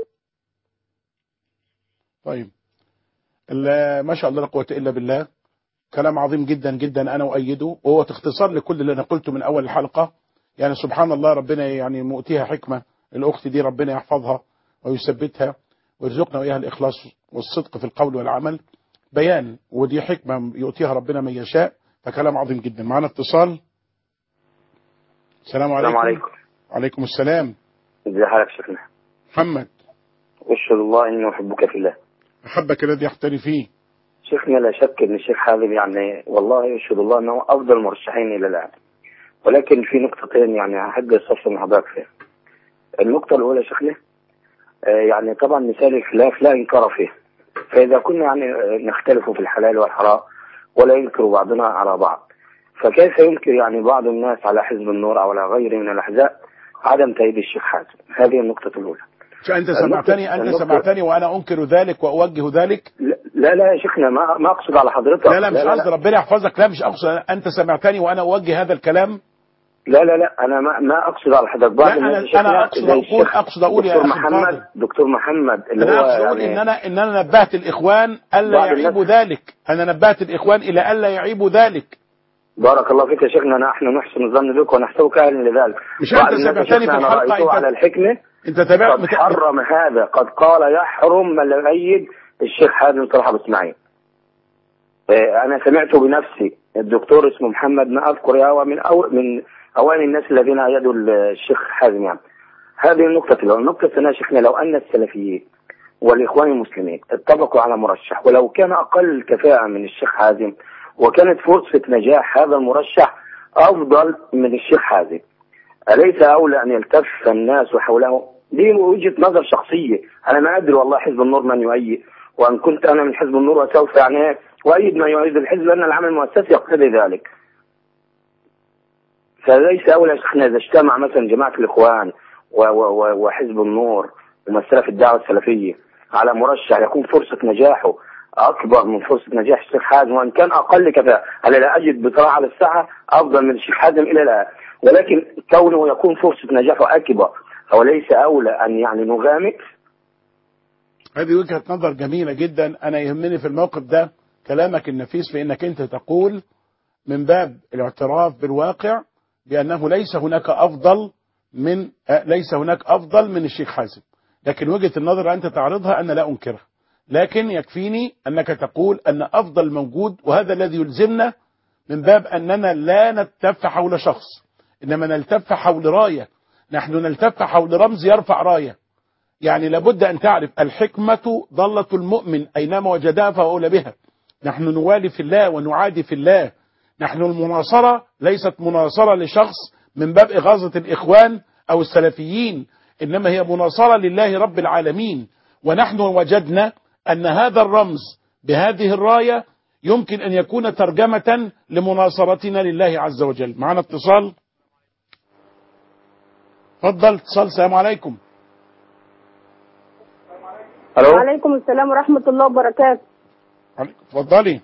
طيب ال- ما شاء الله لا قوه الا بالله كلام عظيم جدا جدا انا اؤيده وهو اختصار لكل اللي انا قلته من اول الحلقه يعني سبحان الله ربنا يعني مؤتيها حكمه الاخت دي ربنا يحفظها ويثبتها ويرزقنا واياها الاخلاص والصدق في القول والعمل بيان ودي حكمه يؤتيها ربنا من يشاء فكلام عظيم جدا معنا اتصال السلام عليكم السلام عليكم وعليكم السلام ازي حالك يا شيخنا محمد اشهد الله اني احبك في الله احبك الذي يحتري فيه شيخنا لا شك ان الشيخ حازم يعني والله اشهد الله انه افضل المرشحين الى الان ولكن في نقطتين يعني احب استفسر من حضرتك فيها النقطة الأولى يا شيخنا آه، يعني طبعا مثال الخلاف لا إنكار فيه فإذا كنا يعني آه، نختلف في الحلال والحرام ولا ينكر بعضنا على بعض فكيف ينكر يعني بعض الناس على حزب النور أو على غيره من الأحزاب عدم تأييد الشيخ حازم هذه النقطة الأولى فأنت النقطة- سمعتني أنت النقطة- سمعتني وأنا أنكر ذلك وأوجه ذلك لا لا يا شيخنا ما ما اقصد على حضرتك لا لا مش قصدي ربنا يحفظك لا مش أقصد أنت سمعتني وأنا أوجه هذا الكلام لا لا لا انا ما ما اقصد على حضرتك بعض لا، الناس أنا- شيخنا أنا أقصد زي أقول- الشيخ أقصد أقول يا دكتور أخي محمد الفاضل. دكتور محمد اللي أنا هو أقصد أقول يعني إن أنا إن أنا نبهت الإخوان ألا بعض الناس- يعيبوا ذلك أنا نبهت الإخوان إلى ألا يعيبوا ذلك بارك الله فيك يا شيخنا نحن نحسن الظن بك ونحسبك اهلا لذلك مش بعض أنت الناس يا سمعتني شيخنا في أنا الحلقة رأيته أنت- على الحكمة أنت تابعت قد حرم هذا قد قال يحرم من لم يؤيد الشيخ حازم صلاح ابو اسماعيل آه، انا سمعته بنفسي الدكتور اسمه محمد ما اذكر يا هو من أو من اوائل الناس الذين ايدوا الشيخ حازم يعني هذه النقطة الأولى النقطة الثانية يا شيخنا لو أن السلفيين والإخوان المسلمين اتفقوا على مرشح ولو كان أقل كفاءة من الشيخ حازم وكانت فرصة نجاح هذا المرشح أفضل من الشيخ حازم أليس أولى أن يلتف الناس حوله دي وجهة نظر شخصية أنا ما أدري والله حزب النور من يؤيد وأن كنت أنا من حزب النور وسوف يعني أؤيد ما يؤيد الحزب لأن العمل المؤسسي يقتضي ذلك فليس أولى يا شيخنا إذا اجتمع مثلا جماعة الإخوان و- و- و- وحزب النور ومسألة في الدعوة السلفية على مرشح يكون فرصة نجاحه أكبر من فرصة نجاح الشيخ حازم وإن كان أقل كفاءة أنا لا أجد بصراحة على الساحة أفضل من الشيخ حازم إلى الآن ولكن كونه يكون فرصة نجاحه أكبر أوليس أولى أن يعني نغامر هذه وجهة نظر جميلة جدا أنا يهمني في الموقف ده كلامك النفيس في أنك أنت تقول من باب الاعتراف بالواقع بأنه ليس هناك أفضل من آه، ليس هناك أفضل من الشيخ حازم لكن وجهة النظر اللي أنت تعرضها أنا لا أنكرها لكن يكفيني أنك تقول أن أفضل موجود وهذا الذي يلزمنا من باب أننا لا نلتف حول شخص إنما نلتف حول راية نحن نلتف حول رمز يرفع راية يعني لابد أن تعرف الحكمة ضلة المؤمن أينما وجدها فهو أولى بها نحن نوالي في الله ونعادي في الله نحن المناصرة ليست مناصرة لشخص من باب إغاظة الإخوان أو السلفيين إنما هي مناصرة لله رب العالمين ونحن وجدنا أن هذا الرمز بهذه الراية يمكن أن يكون ترجمة لمناصرتنا لله عز وجل معنا اتصال تفضل اتصال السلام عليكم الو وعليكم السلام ورحمة الله وبركاته اتفضلي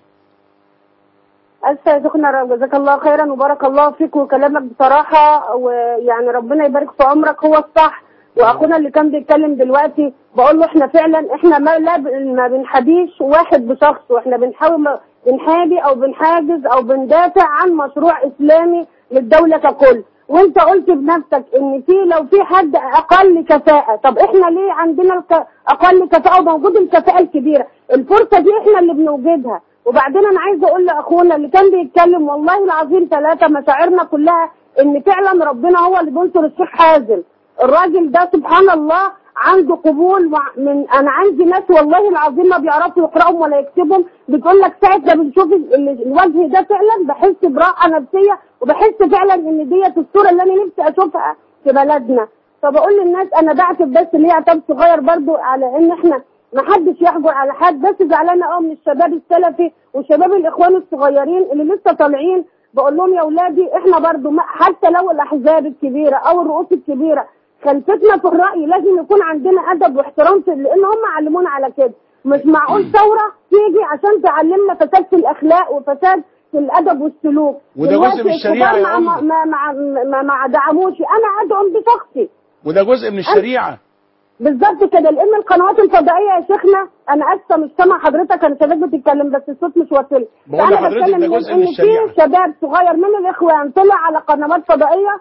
أسفة يا شيخنا جزاك الله خيرا وبارك الله فيك وكلامك بصراحة ويعني ربنا يبارك في عمرك هو الصح واخونا اللي كان بيتكلم دلوقتي بقول له احنا فعلا احنا ما لا ب- ما بنحديش واحد بشخص واحنا بنحاول ما- بنحابي او بنحاجز او بندافع عن مشروع اسلامي للدولة ككل وانت قلت بنفسك ان في لو في حد اقل كفاءة طب احنا ليه عندنا الك... اقل كفاءة وموجود الكفاءة الكبيرة الفرصة دي احنا اللي بنوجدها وبعدين انا عايزه اقول لاخونا اللي كان بيتكلم والله العظيم ثلاثة مشاعرنا كلها ان فعلا ربنا هو اللي بينصر الشيخ حازم الراجل ده سبحان الله عنده قبول مع- من انا عندي ناس والله العظيم ما بيعرفوا يقراهم ولا يكتبهم بتقول لك ساعه ما بنشوف ال- ال- الوجه ده فعلا بحس براحه نفسيه وبحس فعلا ان ديت الصوره اللي انا نفسي اشوفها في بلدنا فبقول للناس انا بعتب بس ليه عتاب صغير برضو على ان احنا ما حدش يحجر على حد بس زعلانه قوي من الشباب السلفي وشباب الاخوان الصغيرين اللي لسه طالعين بقول لهم يا اولادي احنا برضو ما حتى لو الاحزاب الكبيره او الرؤوس الكبيره خلفتنا في الراي لازم يكون عندنا ادب واحترام في لان هم علمونا على كده مش معقول ثوره تيجي عشان تعلمنا فساد في الاخلاق وفساد في الادب والسلوك وده دلوقتي جزء من الشريعة الكبار يا ما أم. ما ما ما, ما دعموش انا ادعم بشخصي وده جزء من الشريعة بالظبط كده لان القنوات الفضائيه يا شيخنا انا اسفه مش سامع حضرتك انا شباب بتتكلم بس الصوت مش واصل بقول فأنا لحضرتك بتكلم ده من جزء من ان الشريعة. في شباب صغير من الاخوان طلع على قنوات فضائيه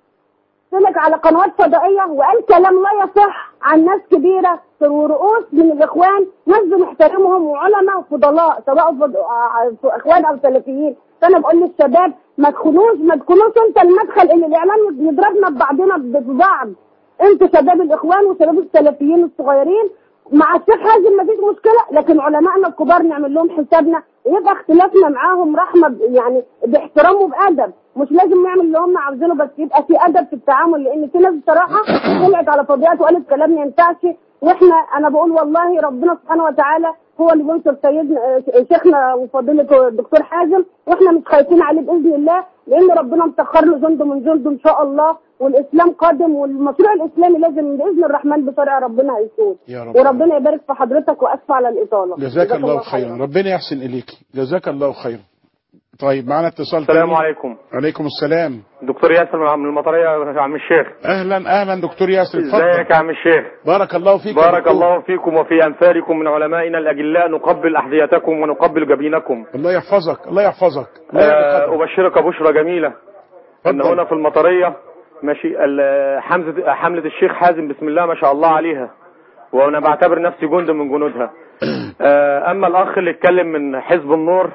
طلع على قنوات فضائيه وقال كلام لا يصح عن ناس كبيره ورؤوس من الاخوان ناس بنحترمهم وعلماء وفضلاء سواء فض... آه، اخوان او سلفيين فانا بقول للشباب ما تخونوش ما تكونوش انت المدخل اللي الاعلام يضربنا ببعضنا ببعض انتوا شباب الاخوان وشباب السلفيين الصغيرين مع الشيخ حازم مفيش مشكله لكن علمائنا الكبار نعمل لهم حسابنا ويبقى اختلافنا معاهم رحمه ب- يعني باحترام وبادب مش لازم نعمل اللي هم عاوزينه بس يبقى في ادب في التعامل لان في ناس بصراحه طلعت على فضيات وقالت كلام ما ينفعش واحنا انا بقول والله ربنا سبحانه وتعالى هو اللي بينصر سيدنا آه، شيخنا وفضيله الدكتور حازم واحنا مش خايفين عليه باذن الله لان ربنا مسخر له جنده من جنده ان شاء الله والاسلام قادم والمشروع الاسلامي لازم باذن الرحمن بشرع ربنا هيسود يا رب وربنا يبارك في حضرتك واسف على الاطاله جزاك الله خيرا ربنا يحسن إليك جزاك الله خيرا طيب معنا اتصال السلام تاني. عليكم عليكم السلام دكتور ياسر من المطرية يا عم الشيخ اهلا اهلا دكتور ياسر ازيك اتفضل يا عم الشيخ بارك الله فيك يا بارك دكتور. الله فيكم وفي أمثالكم من علمائنا الأجلاء نقبل أحذيتكم ونقبل جبينكم الله يحفظك الله يحفظك الله آه، يحفظك. أبشرك بشرى جميلة أن اتفضل. هنا في المطرية ماشي ال- حمزة حملة الشيخ حازم بسم الله ما شاء الله عليها وأنا بعتبر نفسي جند من جنودها آه، أما الأخ اللي اتكلم من حزب النور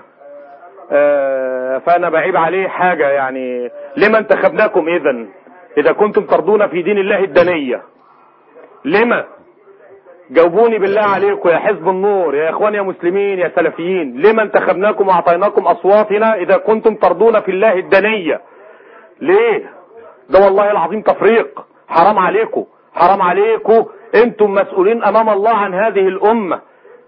آه، فأنا بعيب عليه حاجة يعني لما انتخبناكم إذا إذا كنتم ترضون في دين الله الدنية لما جاوبوني بالله عليكم يا حزب النور يا اخوان يا مسلمين يا سلفيين لما انتخبناكم واعطيناكم اصواتنا اذا كنتم ترضون في الله الدنية ليه ده والله العظيم تفريق حرام عليكم حرام عليكم انتم مسؤولين امام الله عن هذه الامة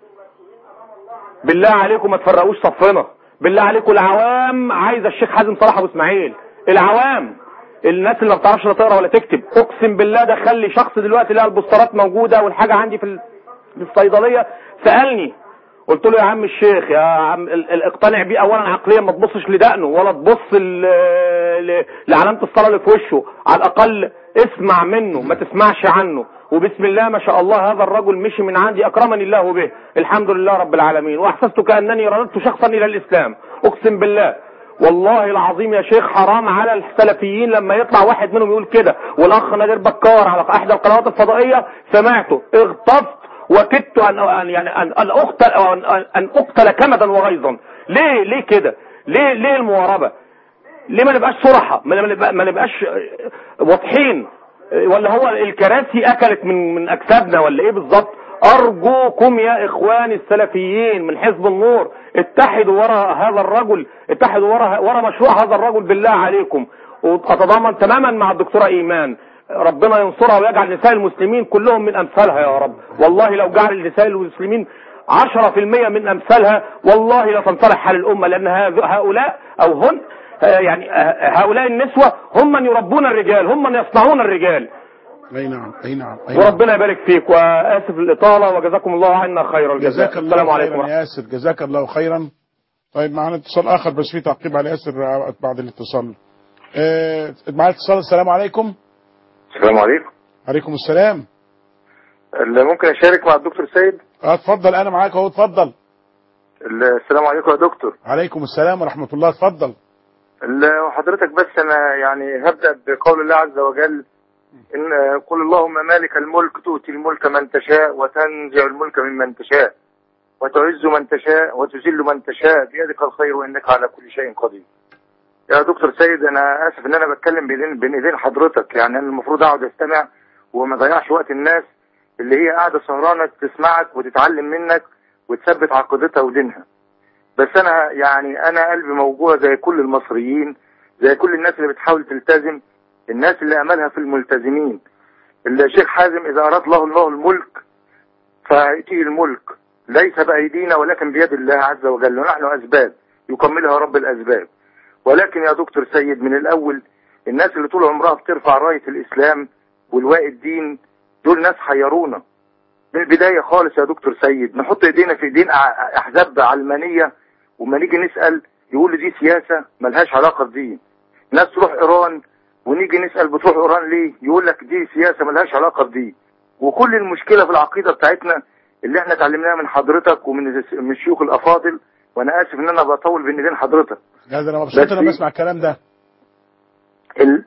بالله عليكم ما تفرقوش صفنا بالله عليكم العوام عايزه الشيخ حازم صلاح ابو اسماعيل العوام الناس اللي ما بتعرفش لا تقرا ولا تكتب اقسم بالله ده خلي شخص دلوقتي لقى البوسترات موجوده والحاجه عندي في ال- في الصيدليه سالني قلت له يا عم الشيخ يا عم ال- ال- اقتنع بيه اولا عقليا ما تبصش لدقنه ولا تبص ل- ل- لعلامه الصلاه اللي في وشه على الاقل اسمع منه ما تسمعش عنه وبسم الله ما شاء الله هذا الرجل مشي من عندي اكرمني الله به الحمد لله رب العالمين واحسست كانني رددت شخصا الى الاسلام اقسم بالله والله العظيم يا شيخ حرام على السلفيين لما يطلع واحد منهم يقول كده والاخ نادر بكار على احدى القنوات الفضائيه سمعته اغتظت وكدت ان أن- يعني ان ان اقتل أو ان ان اقتل كمدا وغيظا ليه ليه كده ليه ليه المواربه ليه ما نبقاش صرحة ما نبقى- ما نبقاش واضحين ولا هو الكراسي اكلت من من اجسادنا ولا ايه بالظبط ارجوكم يا اخواني السلفيين من حزب النور اتحدوا ورا هذا الرجل اتحدوا ورا ورا مشروع هذا الرجل بالله عليكم واتضامن تماما مع الدكتوره ايمان ربنا ينصرها ويجعل نساء المسلمين كلهم من امثالها يا رب والله لو جعل نساء المسلمين 10% من امثالها والله لتنصلح حال الامه لان هذ- هؤلاء او هن آه، يعني آه، هؤلاء النسوه هم من يربون الرجال هم من يصنعون الرجال اي نعم اي نعم اي نعم وربنا يبارك فيك واسف الاطاله وجزاكم الله عنا خير الجزاء جزاك الله السلام عليكم خيرا ورحمه يا ياسر جزاك الله خيرا طيب معنا اتصال اخر بس في تعقيب على ياسر بعد الاتصال آه، معنا اتصال السلام عليكم السلام عليكم عليكم السلام اللي ممكن اشارك مع الدكتور سيد اه اتفضل انا معاك اهو اتفضل السلام عليكم يا دكتور عليكم السلام ورحمه الله اتفضل ال- وحضرتك بس انا يعني هبدا بقول الله عز وجل ان قل اللهم مالك الملك تؤتي الملك من تشاء وتنزع الملك ممن تشاء وتعز من تشاء وتذل من تشاء بيدك الخير وانك على كل شيء قدير يا دكتور سيد انا اسف ان انا بتكلم بين بين ايدين حضرتك يعني انا المفروض اقعد استمع وما اضيعش وقت الناس اللي هي قاعده سهرانه تسمعك وتتعلم منك وتثبت عقيدتها ودينها بس انا يعني انا قلبي موجوع زي كل المصريين زي كل الناس اللي بتحاول تلتزم الناس اللي املها في الملتزمين الشيخ حازم اذا اراد له الله الملك فيأتيه الملك ليس بايدينا ولكن بيد الله عز وجل ونحن اسباب يكملها رب الاسباب ولكن يا دكتور سيد من الاول الناس اللي طول عمرها بترفع رايه الاسلام ولواء الدين دول ناس حيرونا من البدايه خالص يا دكتور سيد نحط ايدينا في ايدين أع- احزاب علمانيه وما نيجي نسال يقول دي سياسه ملهاش علاقه بدين ناس تروح ايران ونيجي نسال بتروح ايران ليه يقول لك دي سياسه ملهاش علاقه بدين وكل المشكله في العقيده بتاعتنا اللي احنا اتعلمناها من حضرتك ومن الس- من الشيوخ الافاضل وانا اسف ان انا بطول بين ايدين حضرتك لا ده انا مبسوط بس انا دي- بسمع الكلام ده ال...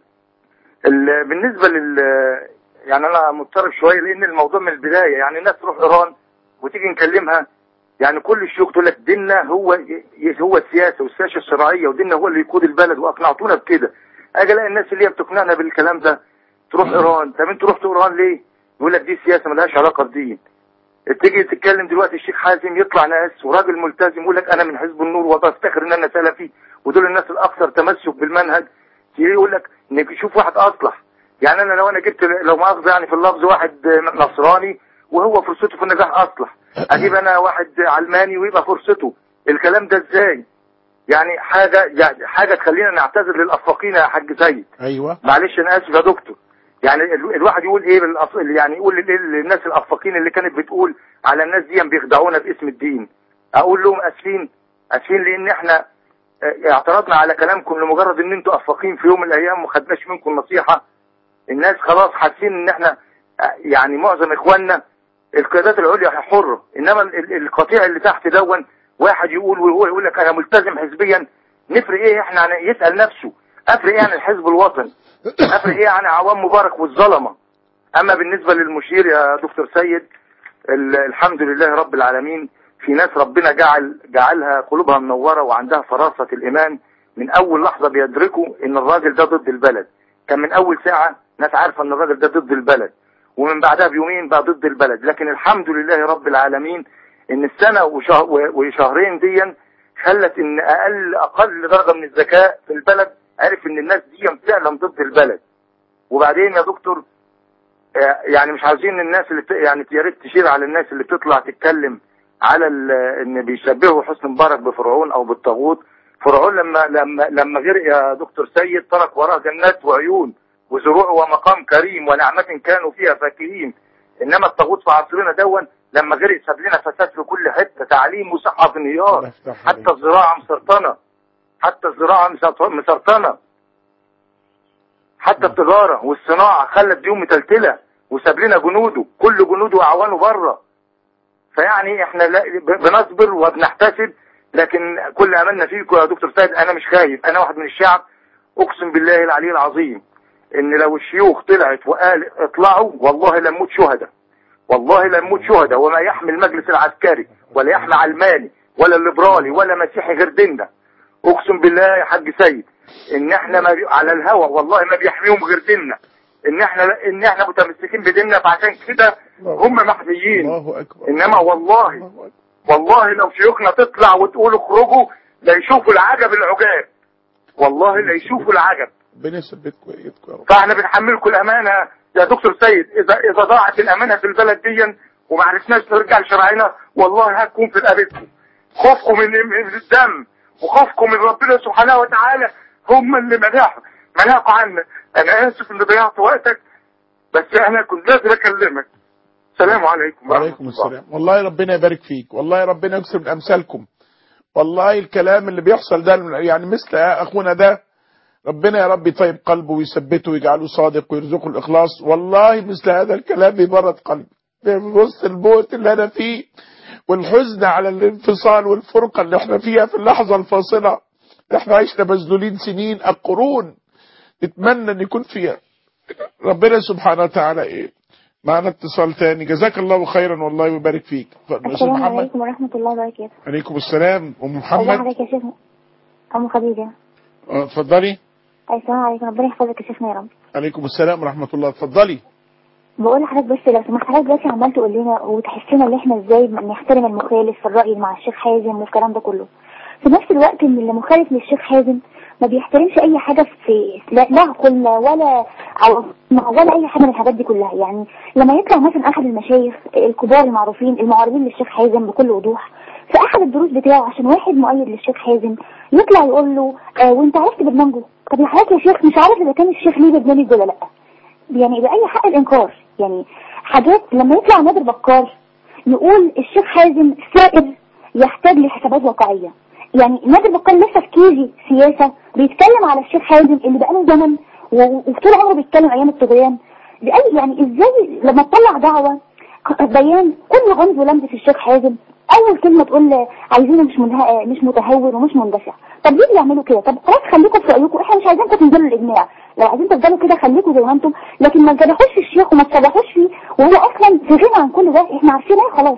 ال... بالنسبه لل يعني انا مضطرب شويه لان الموضوع من البدايه يعني الناس تروح ايران وتيجي نكلمها يعني كل الشيوخ تقول لك ديننا هو ي- هو السياسه والسياسه الشرعيه وديننا هو اللي يقود البلد واقنعتونا بكده اجي الاقي الناس اللي هي بتقنعنا بالكلام ده تروح ايران طب انتوا رحتوا ايران ليه؟ يقول لك دي سياسه ملهاش علاقه بدين تيجي تتكلم دلوقتي الشيخ حازم يطلع ناس وراجل ملتزم يقول لك انا من حزب النور وبفتخر ان انا سلفي ودول الناس الاكثر تمسك بالمنهج تيجي يقول لك انك شوف واحد اصلح يعني انا لو انا جبت لو مؤاخذه يعني في اللفظ واحد نصراني وهو فرصته في النجاح اصلح اجيب انا واحد علماني ويبقى فرصته الكلام ده ازاي يعني حاجه يعني حاجه تخلينا نعتذر للافاقين يا حاج سيد ايوه معلش انا اسف يا دكتور يعني ال- الواحد يقول ايه بالأص... يعني يقول لل- للناس الافاقين اللي كانت بتقول على الناس دي بيخدعونا باسم الدين اقول لهم اسفين اسفين لان احنا اه، اعترضنا على كلامكم لمجرد ان انتوا افاقين في يوم من الايام وما خدناش منكم نصيحه الناس خلاص حاسين ان احنا اه، يعني معظم اخواننا القيادات العليا حره انما ال- ال- القطيع اللي تحت دون واحد يقول وهو يقول لك انا ملتزم حزبيا نفرق ايه احنا عن يسال نفسه افرق ايه عن الحزب الوطني افرق ايه عن عوام مبارك والظلمه اما بالنسبه للمشير يا دكتور سيد ال- الحمد لله رب العالمين في ناس ربنا جعل جعلها قلوبها منوره وعندها فراسه الايمان من اول لحظه بيدركوا ان الراجل ده ضد البلد كان من اول ساعه ناس عارفه ان الراجل ده ضد البلد ومن بعدها بيومين بقى ضد البلد لكن الحمد لله رب العالمين ان السنه وشه- و- وشهرين ديا خلت ان اقل اقل درجه من الذكاء في البلد عرف ان الناس دي فعلا ضد البلد وبعدين يا دكتور آه، يعني مش عاوزين الناس اللي بت... يعني يا ريت تشير على الناس اللي بتطلع تتكلم على ال... ان بيشبهوا حسني مبارك بفرعون او بالطاغوت فرعون لما لما لما غرق يا دكتور سيد ترك وراه جنات وعيون وزروع ومقام كريم ونعمة كانوا فيها فاكهين انما الطاغوت في عصرنا دون لما غرق ساب لنا فساد في كل حته تعليم وصحه في انهيار حتى الزراعه مسرطنه حتى الزراعه مسرط- مسرطنه حتى التجاره والصناعه خلت ديون متلتله وساب لنا جنوده كل جنوده واعوانه بره فيعني احنا لا ب- بنصبر وبنحتسب لكن كل املنا فيكم يا دكتور سيد انا مش خايف انا واحد من الشعب اقسم بالله العلي العظيم ان لو الشيوخ طلعت وقال اطلعوا والله لنموت شهداء والله لنموت شهداء وما يحمي المجلس العسكري ولا يحمي علماني ولا الليبرالي ولا مسيحي غير ديننا اقسم بالله يا حاج سيد ان احنا ما بي... على الهوى والله ما بيحميهم غير ديننا ان احنا ان احنا متمسكين بديننا فعشان كده هم محميين الله اكبر انما والله والله لو شيوخنا تطلع وتقول اخرجوا لا يشوفوا العجب العجاب والله لا يشوفوا العجب ربنا يثبتكم ويأيدكم يا رب فاحنا بنحملكم الامانه يا دكتور سيد اذا اذا ضاعت الامانه في البلد دي وما عرفناش نرجع لشرعنا والله هتكون في رقبتكم خوفكم من من الدم وخوفكم من ربنا سبحانه وتعالى هم اللي منعوا منعوا عنا انا اسف اللي ضيعت وقتك بس انا كنت لازم اكلمك السلام عليكم وعليكم السلام والله ربنا يبارك فيك والله ربنا يكسر من امثالكم والله الكلام اللي بيحصل ده يعني مثل اخونا ده ربنا يا رب يطيب قلبه ويثبته ويجعله صادق ويرزقه الاخلاص والله مثل هذا الكلام بيبرد قلبي في وسط الموت اللي انا فيه والحزن على الانفصال والفرقه اللي احنا فيها في اللحظه الفاصله احنا عشنا مذلولين سنين القرون نتمنى ان يكون فيها ربنا سبحانه وتعالى ايه معنا اتصال تاني جزاك الله خيرا والله ويبارك فيك استاذ السلام محمد عليكم ورحمة الله وبركاته عليكم السلام ام الله محمد عليك يا شيخ أم خديجة اه، اتفضلي أي السلام عليكم ربنا يحفظك يا شيخنا يا رب عليكم السلام ورحمه الله اتفضلي بقول لحضرتك بس لو سمحت حضرتك دلوقتي عمال تقول لنا وتحسنا ان احنا ازاي نحترم المخالف في الرأي مع الشيخ حازم والكلام ده كله في نفس الوقت ان اللي مخالف للشيخ حازم ما بيحترمش اي حاجة في لا لا عقولنا ولا عواطفنا ولا اي حاجة من الحاجات دي كلها يعني لما يطلع مثلا احد المشايخ الكبار المعروفين المعارضين للشيخ حازم بكل وضوح في احد الدروس بتاعه عشان واحد مؤيد للشيخ حازم يطلع يقول له آه وانت عرفت برنامجه طب يا حضرتك يا شيخ مش عارف اذا كان الشيخ ليه برنامج ولا لا يعني بأي حق الإنكار يعني حاجات لما يطلع نادر بكار يقول الشيخ حازم سائر يحتاج لحسابات واقعية يعني نادر بكار لسه في كيجي سياسة بيتكلم على الشيخ حازم اللي بقاله زمن و- وطول عمره بيتكلم أيام الطغيان بأي يعني إزاي لما تطلع دعوة بيان كل غمز ولمز في الشيخ حازم أول كلمة تقول عايزينه مش منها مش متهور ومش مندفع طب ليه بيعملوا كده طب خلاص خليكم في رأيكم احنا مش عايزينكم تنزلوا الإجماع لو عايزين تفضلوا كده خليكم زي ما انتم لكن ما تجرحوش في الشيخ وما تصرحوش فيه وهو اصلا في غنى عن كل ده احنا عارفين ايه خلاص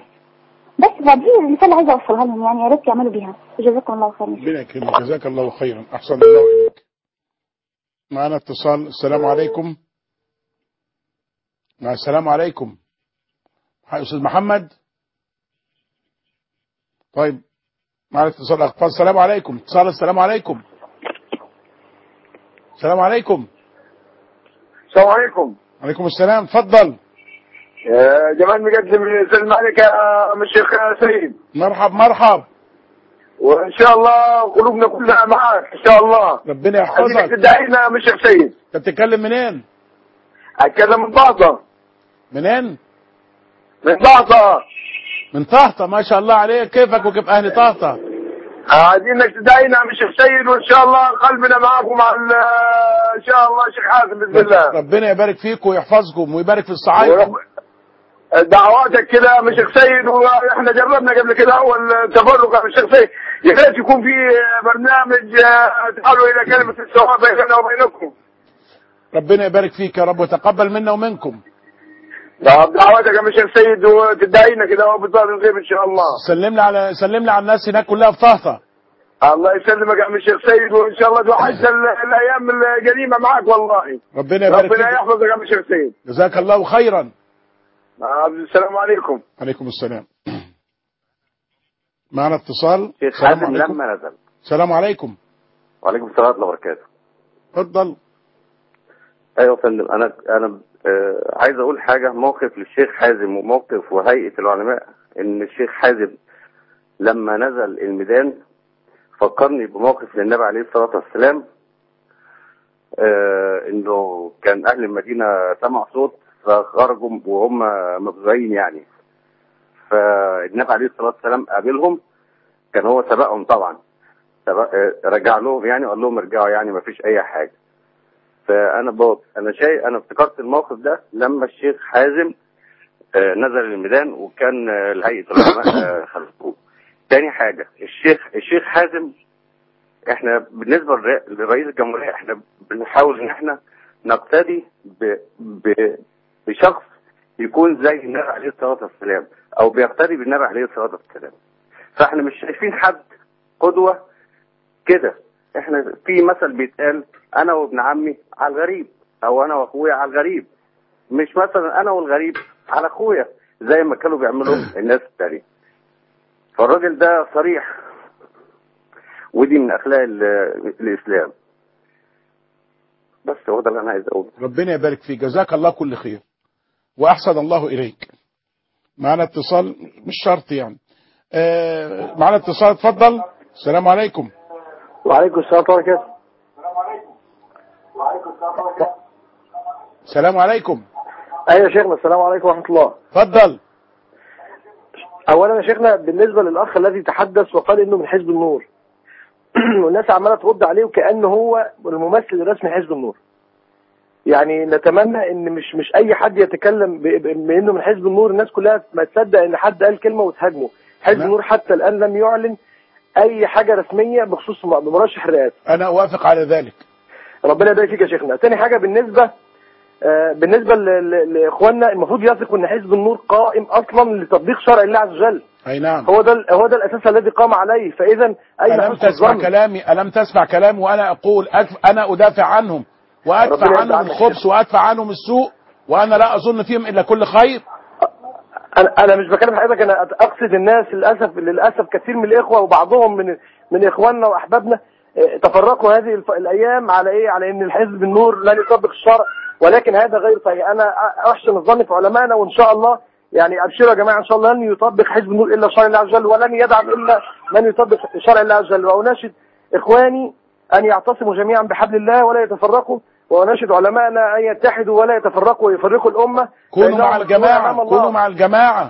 بس فدي الرساله اللي عايزه اوصلها لهم يعني يا ريت يعملوا بيها جزاكم الله خيرا ربنا يكرمك جزاك الله خيرا احسن الله اليك معنا اتصال السلام عليكم مع السلام عليكم هاي استاذ محمد طيب معنا اتصال اخبار السلام عليكم اتصال السلام عليكم السلام عليكم السلام عليكم عليكم السلام اتفضل يا جمال مقدم يسلم عليك يا عم الشيخ سيد مرحب مرحب وان شاء الله قلوبنا كلها معاك ان شاء الله ربنا عايزينك يحفظك تدعينا يا عم الشيخ سيد انت بتتكلم منين اتكلم من بعضه منين من بعضه من طهطة ما شاء الله عليك كيفك وكيف اهل طهطة عايزينك تدعينا يا عم الشيخ سيد وان شاء الله قلبنا معاك ومع ال- ان شاء الله الشيخ حازم باذن الله ربنا يبارك فيكم ويحفظكم ويبارك في الصعايدة ورب- دعواتك كده يا عم الشيخ سيد واحنا جربنا قبل كده اول تفرق يا عم الشيخ سيد يا ريت يكون في برنامج آه، تحولوا الى كلمه السواء بيننا وبينكم ربنا يبارك فيك يا رب ويتقبل منا ومنكم طب دعواتك يا عم الشيخ سيد وتدعينا كده وبالظاهر الغيب ان شاء الله سلم لي على سلم لي على الناس هناك كلها في طهطة الله يسلمك يا عم الشيخ سيد وان شاء الله توحشنا ال- الايام القديمه معك والله ربنا يبارك ربنا فيك يحفظك يا عم الشيخ سيد جزاك الله خيرا آه، السلام عليكم عليكم السلام معنا اتصال شيخ السلام حازم عليكم لما نزل السلام عليكم وعليكم السلام ورحمه الله وبركاته اتفضل ايوه يا فندم انا انا آه عايز اقول حاجه موقف للشيخ حازم وموقف وهيئه العلماء ان الشيخ حازم لما نزل الميدان فكرني بموقف للنبي عليه الصلاه والسلام آه انه كان اهل المدينه سمعوا صوت فخرجوا وهم مفزوعين يعني فالنبي عليه الصلاه والسلام قابلهم كان هو سبقهم طبعا سبق آه، رجع لهم يعني وقال لهم ارجعوا يعني ما فيش اي حاجه فانا بقول انا شايف انا افتكرت الموقف ده لما الشيخ حازم آه، نزل الميدان وكان آه، الهيئه العلماء آه، خلفوه تاني حاجه الشيخ الشيخ حازم احنا بالنسبه للر- لرئيس الجمهوريه احنا بنحاول ان احنا نقتدي ب... ب... بشخص يكون زي النبي عليه الصلاه والسلام او بيقتدي بالنبي عليه الصلاه والسلام فاحنا مش شايفين حد قدوه كده احنا في مثل بيتقال انا وابن عمي على الغريب او انا واخويا على الغريب مش مثلا انا والغريب على اخويا زي ما كانوا بيعملوا الناس التانية فالراجل ده صريح ودي من اخلاق ال- الاسلام بس هو ده اللي انا عايز اقوله ربنا يبارك فيك جزاك الله كل خير واحسن الله اليك معنا اتصال مش شرط يعني آه معنا اتصال اتفضل السلام عليكم وعليكم السلام ورحمة الله وبركاته السلام عليكم ايوه يا شيخنا السلام عليكم ورحمة الله اتفضل اولا يا شيخنا بالنسبة للاخ الذي تحدث وقال انه من حزب النور والناس عمالة ترد عليه وكأنه هو الممثل الرسمي حزب النور يعني نتمنى ان مش مش اي حد يتكلم ب- ب- بانه من حزب النور الناس كلها ما تصدق ان حد قال كلمة وتهاجمه حزب النور حتى الان لم يعلن اي حاجة رسمية بخصوص م- بمرشح الرئاسة انا اوافق على ذلك ربنا يبارك فيك يا شيخنا تاني حاجة بالنسبة آه، بالنسبة ل- ل- لاخواننا المفروض يثقوا ان حزب النور قائم اصلا لتطبيق شرع الله عز وجل اي نعم هو ده ال- هو ده الاساس الذي قام عليه فاذا اين ألم حسن تسمع الظن كلامي ألم تسمع كلامي وأنا أقول أدف أنا أدافع عنهم وأدفع ربنا يرضى عنهم عنك الخبث وأدفع عنهم السوء وأنا لا أظن فيهم إلا كل خير انا انا مش بكلم حضرتك انا اقصد الناس للاسف للاسف كثير من الاخوه وبعضهم من من اخواننا واحبابنا آه، تفرقوا هذه الف- الايام على ايه على ان الحزب النور لن يطبق الشرع ولكن هذا غير صحيح انا أ- احسن الظن في علمائنا وان شاء الله يعني ابشروا يا جماعه ان شاء الله لن يطبق حزب النور الا شرع الله عز وجل ولن يدعم الا من يطبق شرع الله عز وجل واناشد اخواني ان يعتصموا جميعا بحبل الله ولا يتفرقوا واناشد علمائنا ان يتحدوا ولا يتفرقوا ويفرقوا الامه كونوا فإنهم مع مسؤولون الجماعة أمام الله. كونوا مع الجماعة